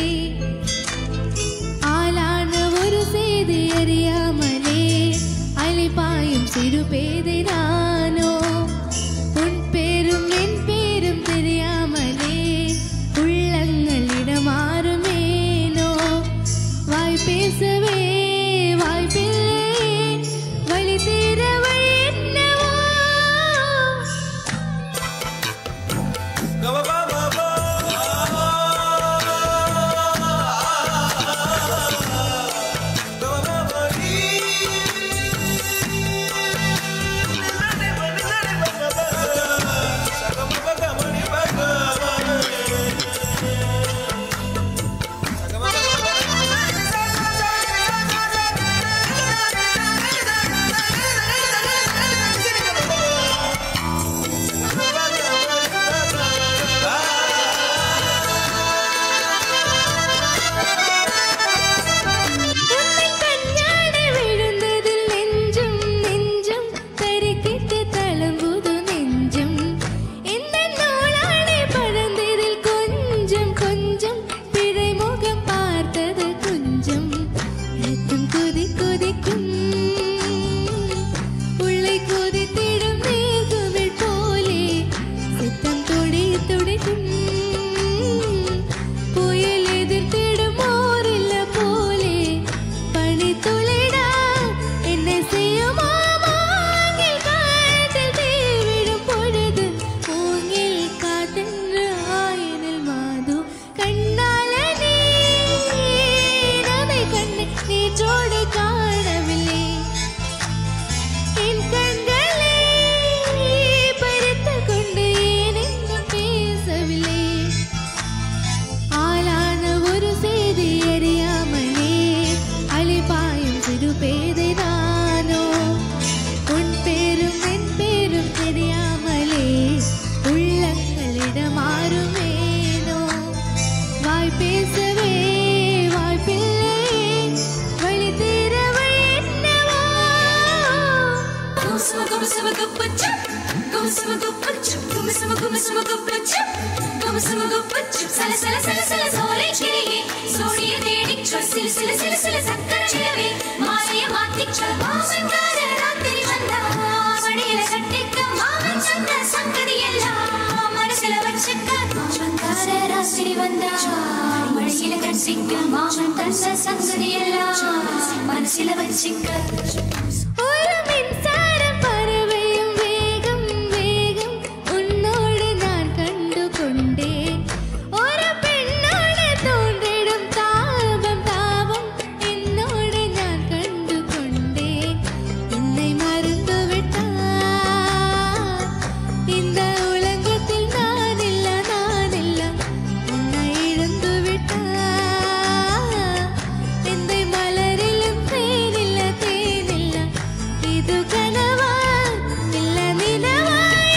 സുമ ഗുപ്പച്ചും ഗുമ സുമ ഗുപ്പച്ചും സല സല സല സല സോലെ കിളിയെ സോണിയെ തേടിച്ചു സില സില സില സില സക്കര ചിലവേ മാലയെ മാറ്റിച്ചു മാമൻകാര രാത്രി വന്ന മടിയില കട്ടിക്ക മാമൻ ചന്ത സംഗതിയെല്ലാം മനസ്സില വച്ചക്ക മാമൻകാര രാത്രി വന്ന മടിയില കട്ടിക്ക മാമൻ തന്ന സംഗതിയെല്ലാം മനസ്സില വച്ചിക്ക ഒരു മിൻസാരം പറവയും വേഗം വേഗം ഉന്നോട് ഞാൻ കണ്ടുകൊണ്ടേ ഒരു പെണ്ണോട് തോന്നിടും താപം താപം എന്നോട് ഞാൻ കണ്ടുകൊണ്ടേ என்னை மறந்து விட்டார் இந்த உலகத்தில் நான் இல்ல நான் இல்ல உன்னை இழந்து விட்டார் இந்த மலரிலும் தேனில்ல தேனில்ல இது கனவா இல்ல நினவா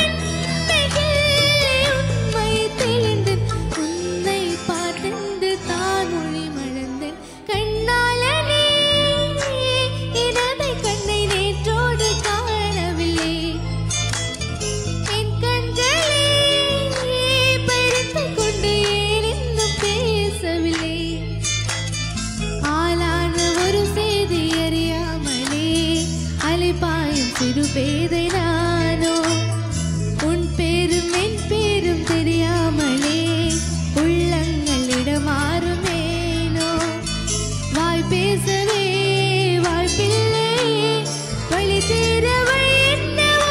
உண்மை தெளிந்து உன்னை பார்த்தென்று தான் மொழி மழந்தேன் கண்ணாலனே இடதை கண்ணை நேற்றோடு காணவில்லை என் கண்களே பறித்துக் கொண்டு ஏன் இன்னும் பேசவில்லை ஆளான ஒரு செய்தி அறியாமலே அலைப்பாயும் சிறு பேதை நானோ உன் பேரும் என் பேரும் தெரியாமலே உள்ளங்கள் இடமாறுமேனோ வாய் பேசவே வாய்ப்பில்லை வழி தீர வழி என்னவோ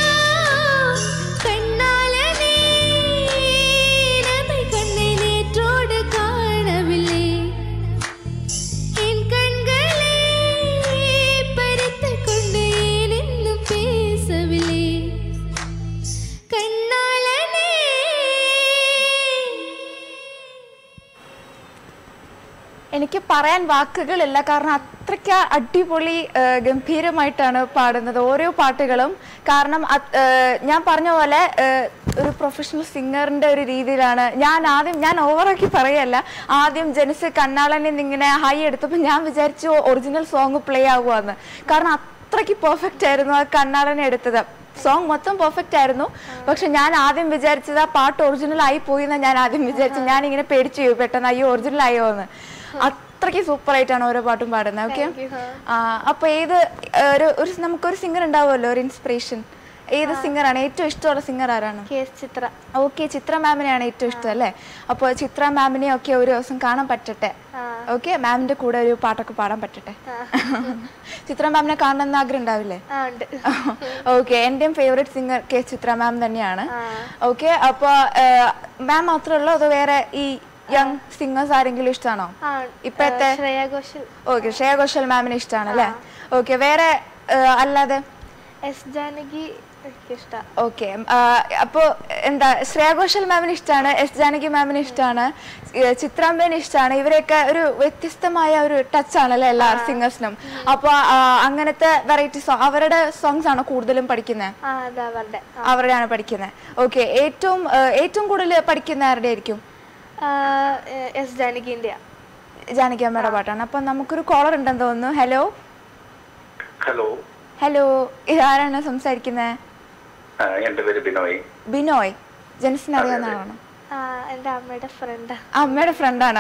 கண்ணாலனே நம்மை கண்ணை நேற்றோடு காணவில்லை என் கண்களே பறித்துக் கொண்டு ஏன் இன்னும் பேசவில்லை கண்ணாலனே എനിക്ക് പറയാൻ വാക്കുകളില്ല കാരണം അത്രയ്ക്ക് അടിപൊളി ആ, ഗംഭീരമായിട്ടാണ് പാടുന്നത് ഓരോ പാട്ടുകളും കാരണം അത്, ആ, ഞാൻ പറഞ്ഞ പോലെ ആ, ഒരു പ്രൊഫഷണൽ സിംഗറിന്റെ ഒരു രീതിയിലാണ് ഞാൻ ആദ്യം ഞാൻ ഓവറാക്കി പറയല്ല ആദ്യം ജനിച്ച് കണ്ണാളനെ ഇങ്ങനെ ഹൈ എടുത്തപ്പോൾ ഞാൻ വിചാരിച്ചു ഒറിജിനൽ സോങ് പ്ലേ ആകുമെന്ന് കാരണം അത്രയ്ക്ക് പെർഫെക്റ്റ് ആയിരുന്നു ആ കണ്ണാളനെ എടുത്തത് സോങ് മൊത്തം പെർഫെക്റ്റ് ആയിരുന്നു പക്ഷെ ഞാൻ ആദ്യം വിചാരിച്ചത് ആ പാട്ട് ഒറിജിനൽ ആയി പോയി എന്നാ ഞാൻ ആദ്യം വിചാരിച്ചു ഞാൻ ഇങ്ങനെ പേടിച്ചു പോയി പെട്ടെന്ന് അയ്യോ ഒറിജിനൽ ആയോ എന്ന് അത്രയ്ക്ക് സൂപ്പർ ആയിട്ടാണ് ഓരോ പാട്ടും പാടുന്നത് ഓക്കെ അപ്പൊ ഏത് ഏഹ്, ഒരു ഒരു നമുക്കൊരു സിംഗർ ഉണ്ടാവുമല്ലോ ഒരു ഇൻസ്പിറേഷൻ ഏത് സിംഗറാണ് ഏറ്റവും ഇഷ്ടമുള്ള സിംഗർ ആരാണ് K S Chithra okay Chithra മാമിനെയാണ് ഏറ്റവും ഇഷ്ടം അല്ലേ അപ്പോൾ ചിത്ര മാമിനെ ഒക്കെ ഒരു ദിവസം കാണാൻ പറ്റട്ടെ ഓക്കെ മാമിന്റെ കൂടെ ഒരു പാട്ടൊക്കെ പാടാൻ പറ്റട്ടെ ചിത്ര മാമിനെ കാണണമെന്ന് ആഗ്രഹം ഉണ്ടാവില്ലേ ആ ഉണ്ട് ഓക്കെ എന്റെയും favourite singer K Chithra ma'am തന്നെയാണ് ഓക്കെ അപ്പൊ മാം മാത്രമേ ഉള്ളൂ അതോ വേറെ ഈ യങ് സിംഗേഴ്സ് ആരെങ്കിലും ഇഷ്ടമാണോ ആ ഇപ്പോഴത്തെ ശ്രേയ ഘോഷൽ ഓക്കെ ശ്രേയ ഘോഷൽ മാമിനെ ഇഷ്ടമാണ് അല്ലേ ഓക്കെ വേറെ ആ, അല്ലാതെ എസ് ജാനകി എനിക്കിഷ്ട ഓക്കെ അപ്പോ എന്താ ശ്രേയ ഘോഷൽ മാമിന് ഇഷ്ടമാണ് എസ് ജാനകി മാമിന് ഇഷ്ടമാണ് ചിത്രാമ്പേന് ഇഷ്ടമാണ് ഇവരെയൊക്കെ ഒരു വ്യത്യസ്തമായ ഒരു ടച്ച് ആണല്ലേ എല്ലാ സിംഗേഴ്സിനും അപ്പൊ ആ, അങ്ങനത്തെ വെറൈറ്റി സോങ് അവരുടെ സോങ്സ് ആണോ കൂടുതലും പഠിക്കുന്നത് ആ അതാ അവരുടെ അവരുടെയാണ് പഠിക്കുന്നത് ഓക്കെ ഏറ്റവും ആ, ഏറ്റവും കൂടുതൽ പഠിക്കുന്ന ആരുടെ ആയിരിക്കും ആ, എ- എസ് ജാനകിന്റെ ജാനകി അമ്മയുടെ പാട്ടാണ് അപ്പൊ നമുക്കൊരു കോളർ ഉണ്ടെന്ന് തോന്നുന്നു ഹലോ ഹലോ ഹലോ ഇതാരാണ് സംസാരിക്കുന്നത് ആ, എന്റെ പേര് ബിനോയ് ബിനോയ് ജെൻസിന് അറിയാവുന്നതാണോ ആ എൻ്റെ അമ്മയുടെ ഫ്രണ്ടാ ആ, അമ്മയുടെ ഫ്രണ്ടാണോ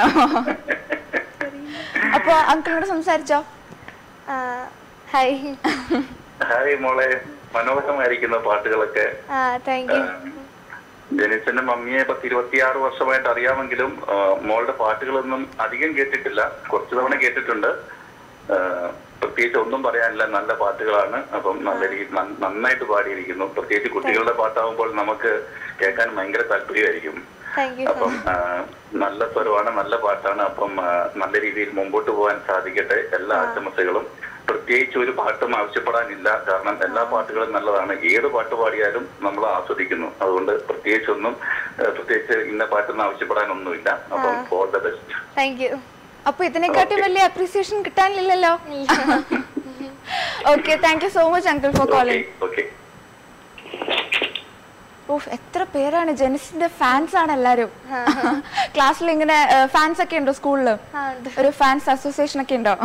അപ്പൊ അങ്കിളിനോട് സംസാരിച്ചോ ഹായ് ഹായ് മോളെ മനോഹരമായിരിക്കുന്ന പാട്ടുകളൊക്കെ ആ താങ്ക് യു ജെനിസിന്റെ മമ്മിയെ പത്ത് ഇരുപത്തിയാറ് വർഷമായിട്ട് അറിയാമെങ്കിലും ആ, മോളുടെ പാട്ടുകളൊന്നും അധികം കേട്ടിട്ടില്ല കുറച്ചു തവണ കേട്ടിട്ടുണ്ട് ആ, പ്രത്യേകിച്ച് ഒന്നും പറയാനില്ല നല്ല പാട്ടുകളാണ് അപ്പം നല്ല രീതി നന്ന- നന്നായിട്ട് പാടിയിരിക്കുന്നു പ്രത്യേകിച്ച് കുട്ടികളുടെ പാട്ടാവുമ്പോൾ നമുക്ക് കേൾക്കാൻ ഭയങ്കര താല്പര്യമായിരിക്കും താങ്ക് യു അപ്പം ആ, നല്ല സ്വരമാണ് നല്ല പാട്ടാണ് അപ്പം ആ, നല്ല രീതിയിൽ മുമ്പോട്ട് പോകാൻ സാധിക്കട്ടെ എല്ലാ ആശംസകളും പ്രത്യേകിച്ച് ഒരു പാട്ടും ആവശ്യപ്പെടാനില്ല കാരണം എല്ലാ പാട്ടുകളും നല്ലതാണ് ഏത് പാട്ട് പാടിയാലും നമ്മൾ ആസ്വദിക്കുന്നു അതുകൊണ്ട് പ്രത്യേകിച്ചൊന്നും ആ, പ്രത്യേകിച്ച് ഇന്ന പാട്ടൊന്നും ആവശ്യപ്പെടാനൊന്നുമില്ല അപ്പം all the best thank you അപ്പൊ ഇതിനെക്കാട്ടും വലിയ അപ്രീസിയേഷൻ കിട്ടാനില്ലല്ലോ okay thank you so much uncle for okay calling okay ഓഫ് എത്ര പേരാണ് ജെനിസിന്റെ ഫാൻസ് ആണ് എല്ലാരും ക്ലാസ്സിൽ ഇങ്ങനെ ഫാൻസ് ഒക്കെ ഉണ്ടോ സ്കൂളിൽ ആ ഉണ്ട് ഒരു ഫാൻസ് അസോസിയേഷൻ ഒക്കെ ഉണ്ടോ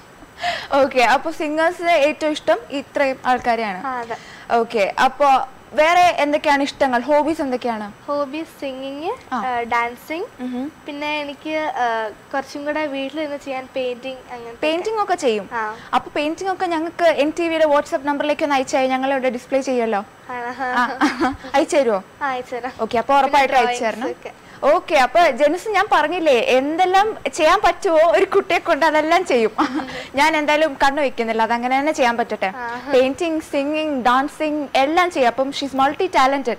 ഓക്കെ അപ്പൊ സിംഗേഴ്സിന് ഏറ്റവും ഇഷ്ടം ഇത്രയും ആൾക്കാരെയാണ് ആ അതെ ഓക്കെ അപ്പോ വേറെ എന്തൊക്കെയാണ് ഇഷ്ടങ്ങൾ ഹോബീസ് എന്തൊക്കെയാണ് ഹോബീസ് സിംഗിങ് ആ. ഡാൻസിങ് ഉഹും. പിന്നെ എനിക്ക് ആ, കുറച്ചും കൂടെ വീട്ടിൽ നിന്ന് ചെയ്യാൻ പെയിന്റിങ് അങ്ങനെ പെയിന്റിംഗ് ഒക്കെ ചെയ്യും ആ. അപ്പൊ പെയിന്റിംഗ് ഒക്കെ ഞങ്ങൾക്ക് എൻ ടി വിയുടെ വാട്സ്ആപ്പ് നമ്പറിലേക്ക് ഒന്ന് അയച്ചായി ഞങ്ങൾ ഇവിടെ ഡിസ്പ്ലേ ചെയ്യുമല്ലോ അയച്ചു തരുമോ അയച്ചുതരാം ഓക്കെ അപ്പൊ ഉറപ്പായിട്ട് drawings അയച്ചു തരണം ഒക്കെ. ഓക്കെ അപ്പൊ ജെനിസ് ഞാൻ പറഞ്ഞില്ലേ എന്തെല്ലാം ചെയ്യാൻ പറ്റുമോ ഒരു കുട്ടിയെ കൊണ്ട് അതെല്ലാം ചെയ്യും ഞാൻ എന്തായാലും കണ്ണു വെക്കുന്നില്ല അതങ്ങനെ തന്നെ ചെയ്യാൻ പറ്റട്ടെ പെയിന്റിങ് സിംഗിങ് ഡാൻസിങ് എല്ലാം ചെയ്യാം അപ്പം ഷീസ് മൾട്ടി ടാലന്റഡ്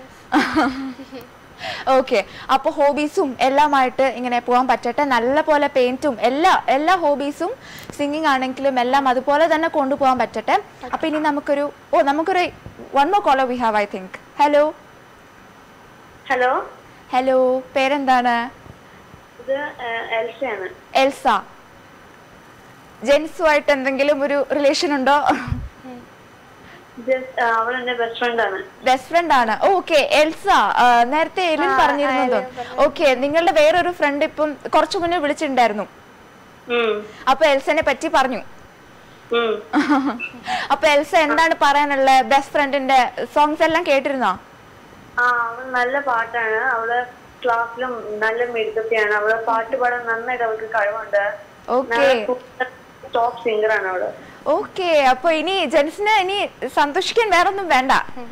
ഓക്കെ അപ്പൊ ഹോബീസും എല്ലാമായിട്ട് ഇങ്ങനെ പോകാൻ പറ്റട്ടെ നല്ല പോലെ പെയിന്റും എല്ലാ എല്ലാ ഹോബീസും സിംഗിങ് ആണെങ്കിലും എല്ലാം അതുപോലെ തന്നെ കൊണ്ടുപോകാൻ പറ്റട്ടെ അപ്പൊ ഇനി നമുക്കൊരു ഓ നമുക്കൊരു one more caller we have I think hello hello hello പേരെന്താണ് ഇത് എൽസയാണ് എൽസ ജെൻസുമായിട്ട് എന്തെങ്കിലും ഒരു റിലേഷൻ ഉണ്ടോ ജസ്റ്റ് അവൾ എന്റെ ബെസ്റ്റ് ഫ്രണ്ട് ആണ് ബെസ്റ്റ് ഫ്രണ്ട് ആണ് ഓക്കെ എൽസ ആ, നേരത്തെ എലിൻ പറഞ്ഞിരുന്നു ഓക്കെ നിങ്ങളുടെ വേറൊരു ഫ്രണ്ട് ഇപ്പം കുറച്ചു മുന്നേ വിളിച്ചിട്ടുണ്ടായിരുന്നു ഉം, അപ്പൊ എൽസനെ പറ്റി പറഞ്ഞു ഉം. അപ്പൊ എൽസ എന്താണ് പറയാനുള്ളത് ബെസ്റ്റ് ഫ്രണ്ടിന്റെ സോങ്സ് എല്ലാം കേട്ടിരുന്നോ ആ അവൾ നല്ല പാട്ടാണ് അവള് ക്ലാസ്സിലും നല്ല മിടുക്കത്തിയാണ് അവള് പാട്ട് പാടാൻ നന്നായിട്ട് അവൾക്ക് കഴിവുണ്ട് ഓക്കെ ടോപ്പ് സിംഗർ ആണ് അവള് ഓക്കെ അപ്പൊ ഇനി ജെൻസിന് ഇനി സന്തോഷിക്കാൻ വേറൊന്നും വേണ്ട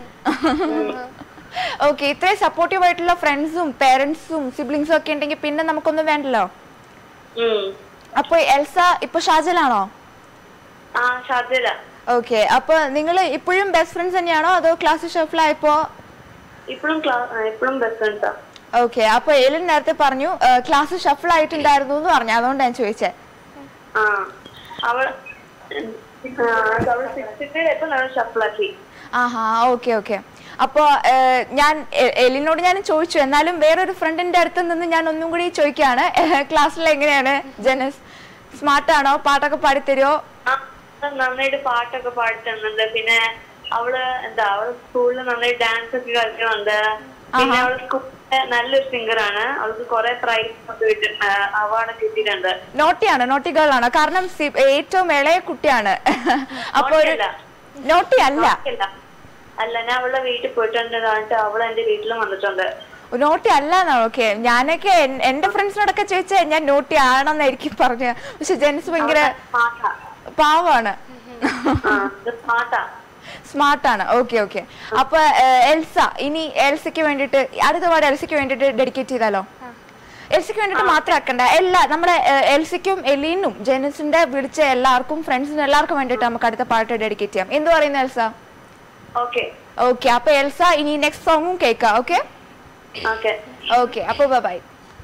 ഓക്കെ ഇത്രയും സപ്പോർട്ടീവ് ആയിട്ടുള്ള ഫ്രണ്ട്സും പേരൻസും സിബ്ലിങ്സും ഒക്കെ ഉണ്ടെങ്കിൽ പിന്നെ നമുക്കൊന്നും വേണ്ടല്ലോ ഉം. അപ്പൊ എൽസ ഇപ്പൊ ഷാജലാണോ ആ ഷാർജല ഓക്കെ അപ്പൊ നിങ്ങൾ ഇപ്പോഴും ബെസ്റ്റ് ഫ്രണ്ട്സ് തന്നെയാണോ അതോ ക്ലാസ് ഷഫിലായപ്പോ ഇപ്പോഴും ക്ലാസ് ഇപ്പോഴും ബെസ്റ്റ് ഫ്രണ്ട്സാ ഓക്കെ അപ്പൊ എലിൻ നേരത്തെ പറഞ്ഞു ക്ലാസ് ഷഫിൾ ആയിട്ടുണ്ടായിരുന്നു എന്ന് പറഞ്ഞു അതുകൊണ്ട് ഞാൻ ചോദിച്ചേ ആ അവൾ ആ, അവള് സിക്സ്ത്തിൽ എപ്പോ നമ്മൾ ഷഫിളാക്കി ആഹാ ഓക്കെ ഓക്കെ അപ്പോ ഏഹ്, ഞാൻ എ- എലിനോട് ഞാൻ ചോദിച്ചു എന്നാലും വേറൊരു ഫ്രണ്ടിന്റെ അടുത്ത് നിന്ന് ഞാൻ ഒന്നും കൂടി ചോദിക്കുകയാണ് ക്ലാസ്സിൽ എങ്ങനെയാണ് ജനസ് സ്മാർട്ട് ആണോ പാട്ടൊക്കെ പാടിത്തരുമോ ആ, നന്നായിട്ട് പാട്ടൊക്കെ പാടി തരുന്നുണ്ട് പിന്നെ അവള് എന്താ അവള് സ്കൂളിൽ നന്നായി ഡാൻസ് ഒക്കെ കളിക്കുന്നുണ്ട് പിന്നെ അവള് സ്കൂളിലെ നല്ലൊരു സിംഗർ ആണ് അവൾക്ക് കുറെ പ്രൈസ് ഒക്കെ കിട്ടി അവാർഡ് കിട്ടിയിട്ടുണ്ട് നോട്ടിയാണ് നോട്ടി ഗേൾ ആണോ കാരണം സി- ഏറ്റവും ഇളയ കുട്ടിയാണ് അപ്പൊ ഒരു നോട്ടിയല്ല. നോട്ടി അല്ല അല്ല അല്ല ഞാൻ അവളുടെ വീട്ടിൽ പോയിട്ടുണ്ട് എന്നിട്ട് അവൾ എന്റെ വീട്ടിലും വന്നിട്ടുണ്ട് നോട്ടി അല്ല ഓക്കെ ഞാനൊക്കെ എൻ- എന്റെ ഫ്രണ്ട്സിനോടൊക്കെ ചോദിച്ചാൽ ഞാൻ നോട്ടി ആണെന്നായിരിക്കും പറഞ്ഞ പക്ഷെ ജെൻസ് ഭയങ്കര പാട്ടാ പാവാണ് ആ ഇത് പാട്ടാ സ്മാർട്ടാണ് ഓക്കെ ഓക്കെ അപ്പൊ ഏഹ്, എൽസ ഇനി എൽസയ്ക്ക് വേണ്ടിയിട്ട് അടുത്ത പാട് എൽസയ്ക്ക് വേണ്ടിയിട്ട് ഡെഡിക്കേറ്റ് ചെയ്താലോ എൽസയ്ക്ക് വേണ്ടിയിട്ട് മാത്രം ആക്കണ്ട എല്ലാ നമ്മുടെ ഏഹ്, എൽസയ്ക്കും എലീനും ജെനിസിന്റെ വിളിച്ച എല്ലാവർക്കും ഫ്രണ്ട്സിനും എല്ലാവർക്കും വേണ്ടിയിട്ട് നമുക്ക് അടുത്ത പാട്ട് ഡെഡിക്കേറ്റ് ചെയ്യാം എന്ത് പറയുന്നു എൽസ ഓക്കെ ഓക്കെ അപ്പൊ എൽസ ഇനി നെക്സ്റ്റ് സോങ്ങും കേൾക്കാം ഓക്കെ ഓക്കെ ഓക്കെ അപ്പൊ ബൈ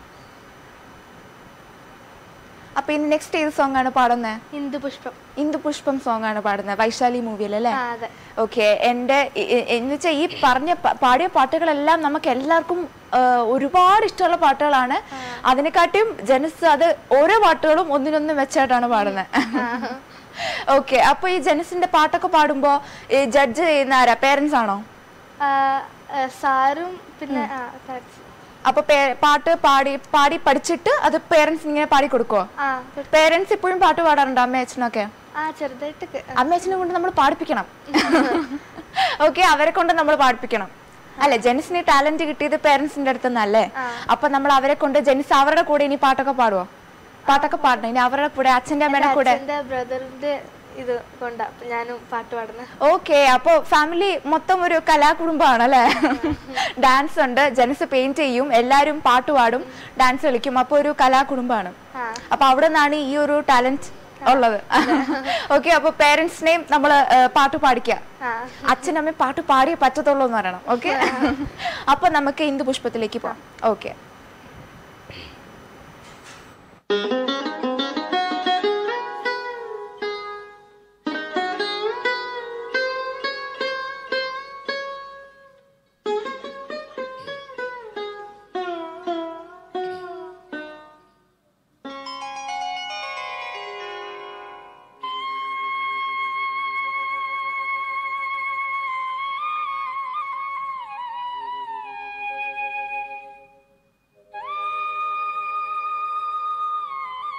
അപ്പൊ ഇനി നെക്സ്റ്റ് ഏത് സോങ് ആണ് പാടുന്നത് ഇന്ദു പുഷ്പം ഇന്ദു പുഷ്പം സോങ് ആണ് പാടുന്നത് വൈശാലി മൂവിയിലല്ലേ ആ അതെ ഓക്കെ എൻ്റെ എന്ന് വെച്ചാൽ ഈ പറഞ്ഞ പ- പാടിയ പാട്ടുകളെല്ലാം നമുക്ക് എല്ലാവർക്കും ആ, ഒരുപാട് ഇഷ്ടമുള്ള പാട്ടുകളാണ് അതിനെക്കാട്ടിയും ജനസ് അത് ഓരോ പാട്ടുകളും ഒന്നിനൊന്നും വെച്ചായിട്ടാണ് പാടുന്നത് ഓക്കെ അപ്പൊ ഈ ജനസിന്റെ പാട്ടൊക്കെ പാടുമ്പോ ഈ ജഡ്ജ് ചെയ്യുന്ന ആരാ പേരൻസ് ആണോ ആ, ആ, സാറും പിന്നെ ആ, താഴ്ച. അപ്പൊ പേ- പാട്ട് പാടി പാടി പഠിച്ചിട്ട് അത് പേരൻസ് ഇങ്ങനെ പാടി കൊടുക്കോ ആ പേരൻസ് ഇപ്പോഴും പാട്ട് പാടാറുണ്ടോ അമ്മ അച്ഛനൊക്കെ ആ ചെറുതായിട്ടൊക്കെ അമ്മയച്ഛനെ കൊണ്ട് നമ്മൾ പാടിപ്പിക്കണം ഓക്കെ അവരെ കൊണ്ട് നമ്മൾ പാടിപ്പിക്കണം അല്ലെ ജെനിസിന് ടാലന്റ് കിട്ടിയത് പേരൻസിന്റെ അടുത്ത് നിന്നല്ലേ അപ്പൊ നമ്മൾ അവരെ കൊണ്ട് ജെനിസ് അവരുടെ കൂടെ ഇനി പാട്ടൊക്കെ പാടുവോ പാട്ടൊക്കെ പാടണം ഇനി അവരുടെ കൂടെ അച്ഛന്റെ അമ്മയുടെ കൂടെ അച്ഛന്റെ ബ്രദറിന്റെ ഇത് കൊണ്ടാ അപ്പൊ ഞാനും പാട്ട് പാടുന്നത് ഓക്കെ അപ്പൊ ഫാമിലി മൊത്തം ഒരു കലാകുടുംബമാണ് അല്ലെ ഡാൻസ് ഉണ്ട് ജെനിസ് പെയിന്റ് ചെയ്യും എല്ലാരും പാട്ട് പാടും ഡാൻസ് കളിക്കും അപ്പൊ ഒരു കലാകുടുംബമാണ് ആ. അപ്പൊ അവിടെ നിന്നാണ് ഈ ഒരു ടാലന്റ് ഉള്ളത് ഓക്കെ അപ്പൊ പേരൻസിനെയും നമ്മൾ പാട്ട് പാടിക്കുക ആ അച്ഛനമ്മ പാട്ട് പാടിയേ പറ്റത്തുള്ളൂ എന്ന് പറയണം ഓക്കെ അപ്പൊ നമുക്ക് ഇന്ദു പുഷ്പത്തിലേക്ക് പോവാം ഓക്കെ ും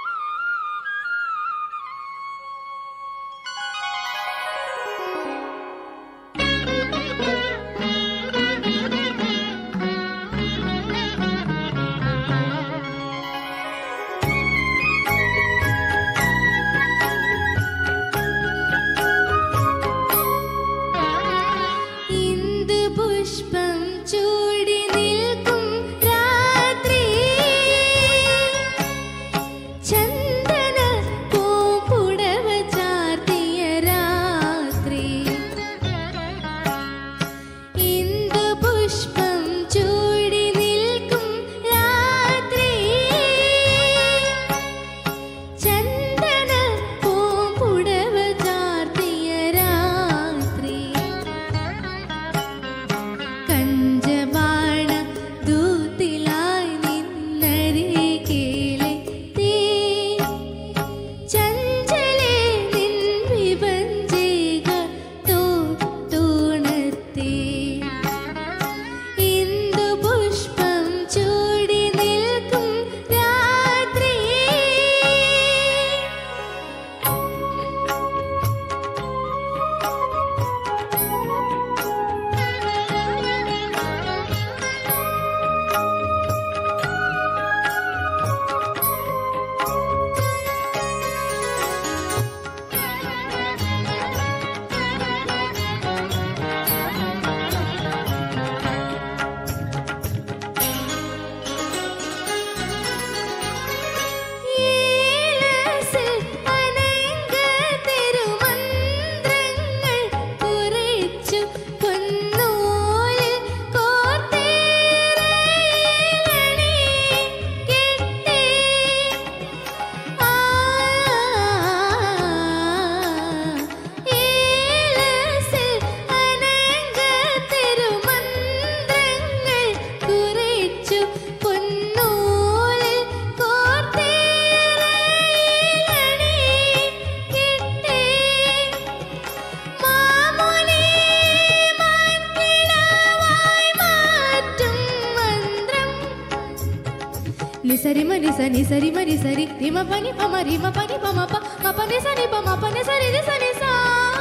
నిసరి మరి సని సరి మరి సరి రిమ పని పమ రిమ పని పమ ప మ పని సని ప మ పని సరి రి సని సా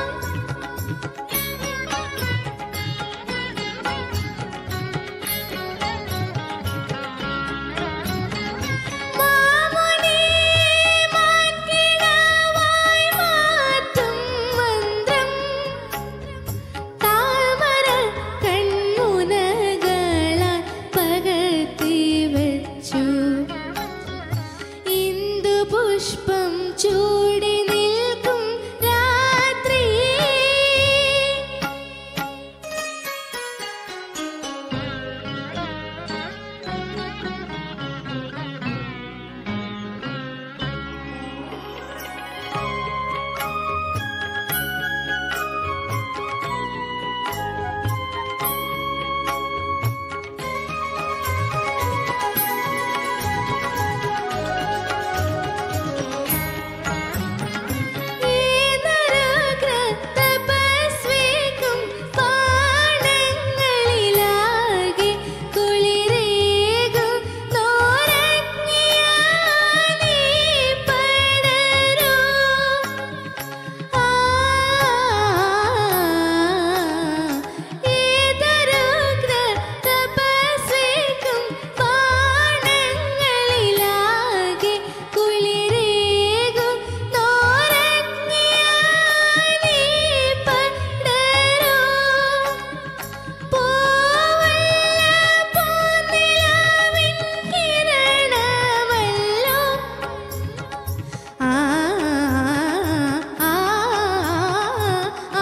മാമുനി മാൻകിടാവായി മാറ്റും മന്ത്രം താമര കൺമുനകളാൽ പകർത്തി വെച്ചു ഇന്ദു പുഷ്പം ചൂടി നിൽക്കും രാത്രി തപസ്വേക്കും പാടങ്ങളിലാകെ കുളിരേകും നോരജ്ഞിയാനീ പടരൂ ഏതൊരുഗ്ര തപസ്വേക്കും പാടങ്ങളിലാകെ കുളിരേകും നോരജ്ഞിയാനീ പടരൂ പൂവല്ല പൂനിലാവിൻ കിരണമല്ലോ ആ ആ ആ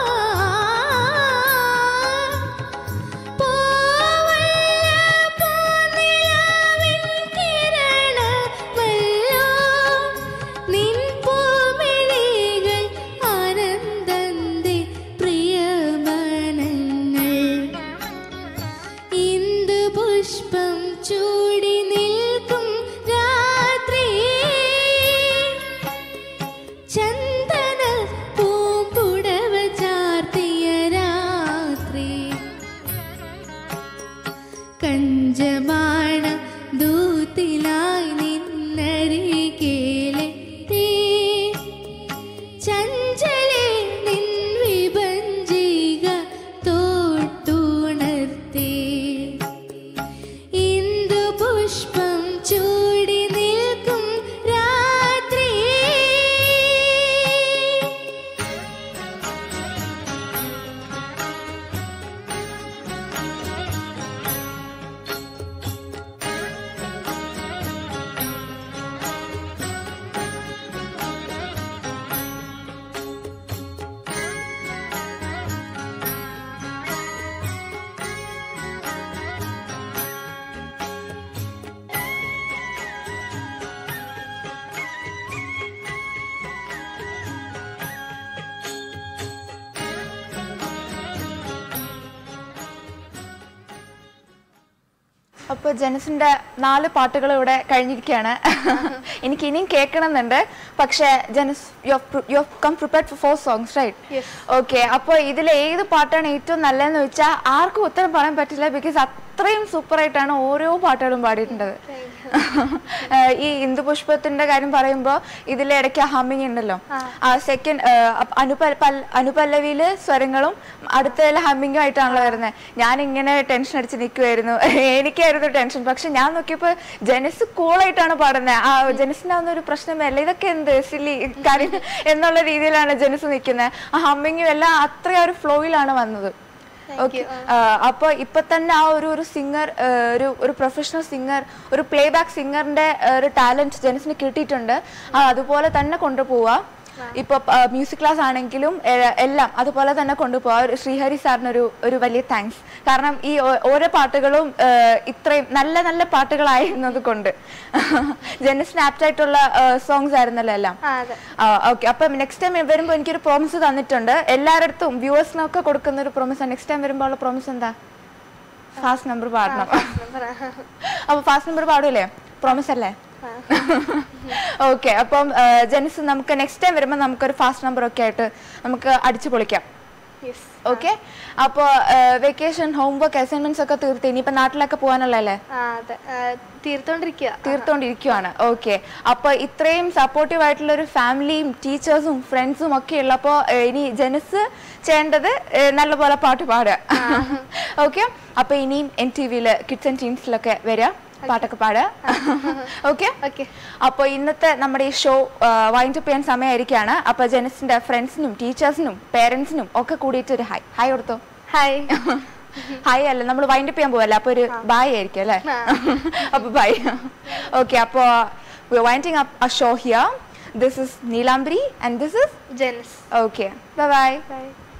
പൂവല്ല പൂനിലാവിൻ കിരണമല്ലോ നിൻ പൂമിഴികൾ ആനന്ദന്റെ പ്രിയമണങ്ങൾ ഇന്ദു പുഷ്പം ചൂടി നിൽക്കും രാത്രി ചന്ദന പൂമ്പുടവ ചാർത്തിയ രാത്രി കഞ്ചമാണ ദൂത്തിലായി നിന്നരികേലെത്തി ചഞ്ചലെ നിൻ വിഭഞ്ചിക തോട്ടുണർത്തി ഇന്ദു പുഷ്പം ചൂടി നിൽക്കും രാത്രി അപ്പൊ ജനസിന്റെ നാല് പാട്ടുകൾ ഇവിടെ കഴിഞ്ഞിരിക്കുകയാണ് എനിക്ക് ഇനിയും കേൾക്കണമെന്നുണ്ട് പക്ഷെ Jenis you come prepared for four songs right Yes. Okay അപ്പോൾ ഇതിൽ ഏത് പാട്ടാണ് ഏറ്റവും നല്ലതെന്ന് വെച്ചാൽ ആർക്കും ഉത്തരം പറയാൻ പറ്റില്ല ബിക്കോസ് അത്രയും സൂപ്പർ ആയിട്ടാണ് ഓരോ പാട്ടുകളും പാടിയിട്ടുള്ളത് ഏഹ് ഈ ഇന്ദുപുഷ്പത്തിന്റെ കാര്യം പറയുമ്പോൾ ഇതിലെ ഇടയ്ക്ക് ഹമ്മിങ് ഉണ്ടല്ലോ ആ സെക്കൻഡ് അനുപ പൽ- അനുപല്ലവിയില് സ്വരങ്ങളും അടുത്തതിൽ ഹമ്മിങ്ങും ആയിട്ടാണല്ലോ വരുന്നത് ഞാൻ ഇങ്ങനെ ടെൻഷൻ അടിച്ച് നിൽക്കുമായിരുന്നു എനിക്കായിരുന്നു ടെൻഷൻ പക്ഷെ ഞാൻ നോക്കിയപ്പോൾ ജനസ് കൂളായിട്ടാണ് പാടുന്നത് ആ ജനസിനാവുന്ന ഒരു പ്രശ്നമല്ല ഇതൊക്കെ എന്ത് സില്ലി കാര്യം എന്നുള്ള രീതിയിലാണ് ജനസ് നിൽക്കുന്നത് ആ ഹമ്മിങ്ങും എല്ലാം അത്രയും ഒരു ഫ്ലോയിലാണ് വന്നത് ഓക്കെ അപ്പൊ ഇപ്പൊ തന്നെ ആ ഒരു ഒരു സിംഗർ ഒരു ഒരു പ്രൊഫഷണൽ സിംഗർ ഒരു പ്ലേ ബാക്ക് സിംഗറിന്റെ ഒരു ടാലന്റ് ജനസിന് കിട്ടിയിട്ടുണ്ട് ആ, അതുപോലെ തന്നെ കൊണ്ടുപോവുക ഇപ്പൊ മ്യൂസിക് ക്ലാസ് ആണെങ്കിലും എ- എല്ലാം അതുപോലെ തന്നെ കൊണ്ടുപോവാ ഒരു ശ്രീഹരി സാറിനൊരു ഒരു വലിയ താങ്ക്സ് കാരണം ഈ ഓ- ഓരോ പാട്ടുകളും ആ, ഇത്രയും നല്ല നല്ല പാട്ടുകളായിരുന്നത് കൊണ്ട് ജനസിന് ആപ്റ്റ് ആയിട്ടുള്ള സോങ്സ് ആയിരുന്നല്ലോ എല്ലാം ആ അതെ ഓക്കെ അപ്പം നെക്സ്റ്റ് ടൈം വരുമ്പോൾ എനിക്കൊരു പ്രോമിസ് തന്നിട്ടുണ്ട് എല്ലാവരുടെ വ്യൂവേഴ്സിനൊക്കെ കൊടുക്കുന്ന ഒരു പ്രോമിസ് നെക്സ്റ്റ് ടൈം വരുമ്പോൾ ഉള്ള പ്രോമിസ് എന്താ ഫാസ്റ്റ് നമ്പർ പാടണം അപ്പൊ ഫാസ്റ്റ് നമ്പർ പാടൂലേ പ്രോമിസ് അല്ലേ ഓക്കെ അപ്പം ജെനിസ് നമുക്ക് നെക്സ്റ്റ് ടൈം വരുമ്പോൾ നമുക്കൊരു ഫാസ്റ്റ് നമ്പർ ഒക്കെ ആയിട്ട് നമുക്ക് അടിച്ചു പൊളിക്കാം യെസ് ഓക്കെ അപ്പോൾ വെക്കേഷൻ ഹോംവർക്ക് അസൈൻമെന്റ്സ് ഒക്കെ തീർത്ത് ഇനിയിപ്പോൾ നാട്ടിലൊക്കെ പോകാനുള്ളതല്ലേ ആ അതെ ആ, തീർത്തോണ്ടിരിക്കുക തീർത്തോണ്ടിരിക്കുവാണ് ഓക്കെ അപ്പൊ ഇത്രയും സപ്പോർട്ടീവ് ആയിട്ടുള്ള ഒരു ഫാമിലിയും ടീച്ചേഴ്സും ഫ്രണ്ട്സും ഒക്കെ ഉള്ളപ്പോ ഏഹ്, ഇനി ജനസ് ചെയ്യേണ്ടത് ഏഹ്, നല്ലപോലെ പാട്ട് പാടുക ഓക്കെ അപ്പൊ ഇനിയും എൻ ടി വിയില് കിഡ്സ് ആൻഡ് ടീംസിലൊക്കെ വരിക പാട്ടൊക്കെ പാടുക ഓക്കെ ഓക്കെ അപ്പോൾ ഇന്നത്തെ നമ്മുടെ ഈ ഷോ വൈൻഡപ്പ് ചെയ്യാൻ സമയമായിരിക്കുകയാണ് അപ്പോൾ ജനസിന്റെ ഫ്രണ്ട്സിനും ടീച്ചേഴ്സിനും പേരൻസിനും ഒക്കെ കൂടിയിട്ട് ഒരു ഹായ് ഹായ് കൊടുത്തോ ഹായ് ഹായ് അല്ല നമ്മൾ വൈൻഡപ്പ് ചെയ്യാൻ പോവല്ലേ അപ്പൊ ഒരു ബായ് ആയിരിക്കും അല്ലേ അപ്പൊ ബൈ ഓക്കെ അപ്പോ winding up a show here this is Neelambari and this is Jens okay bye bye by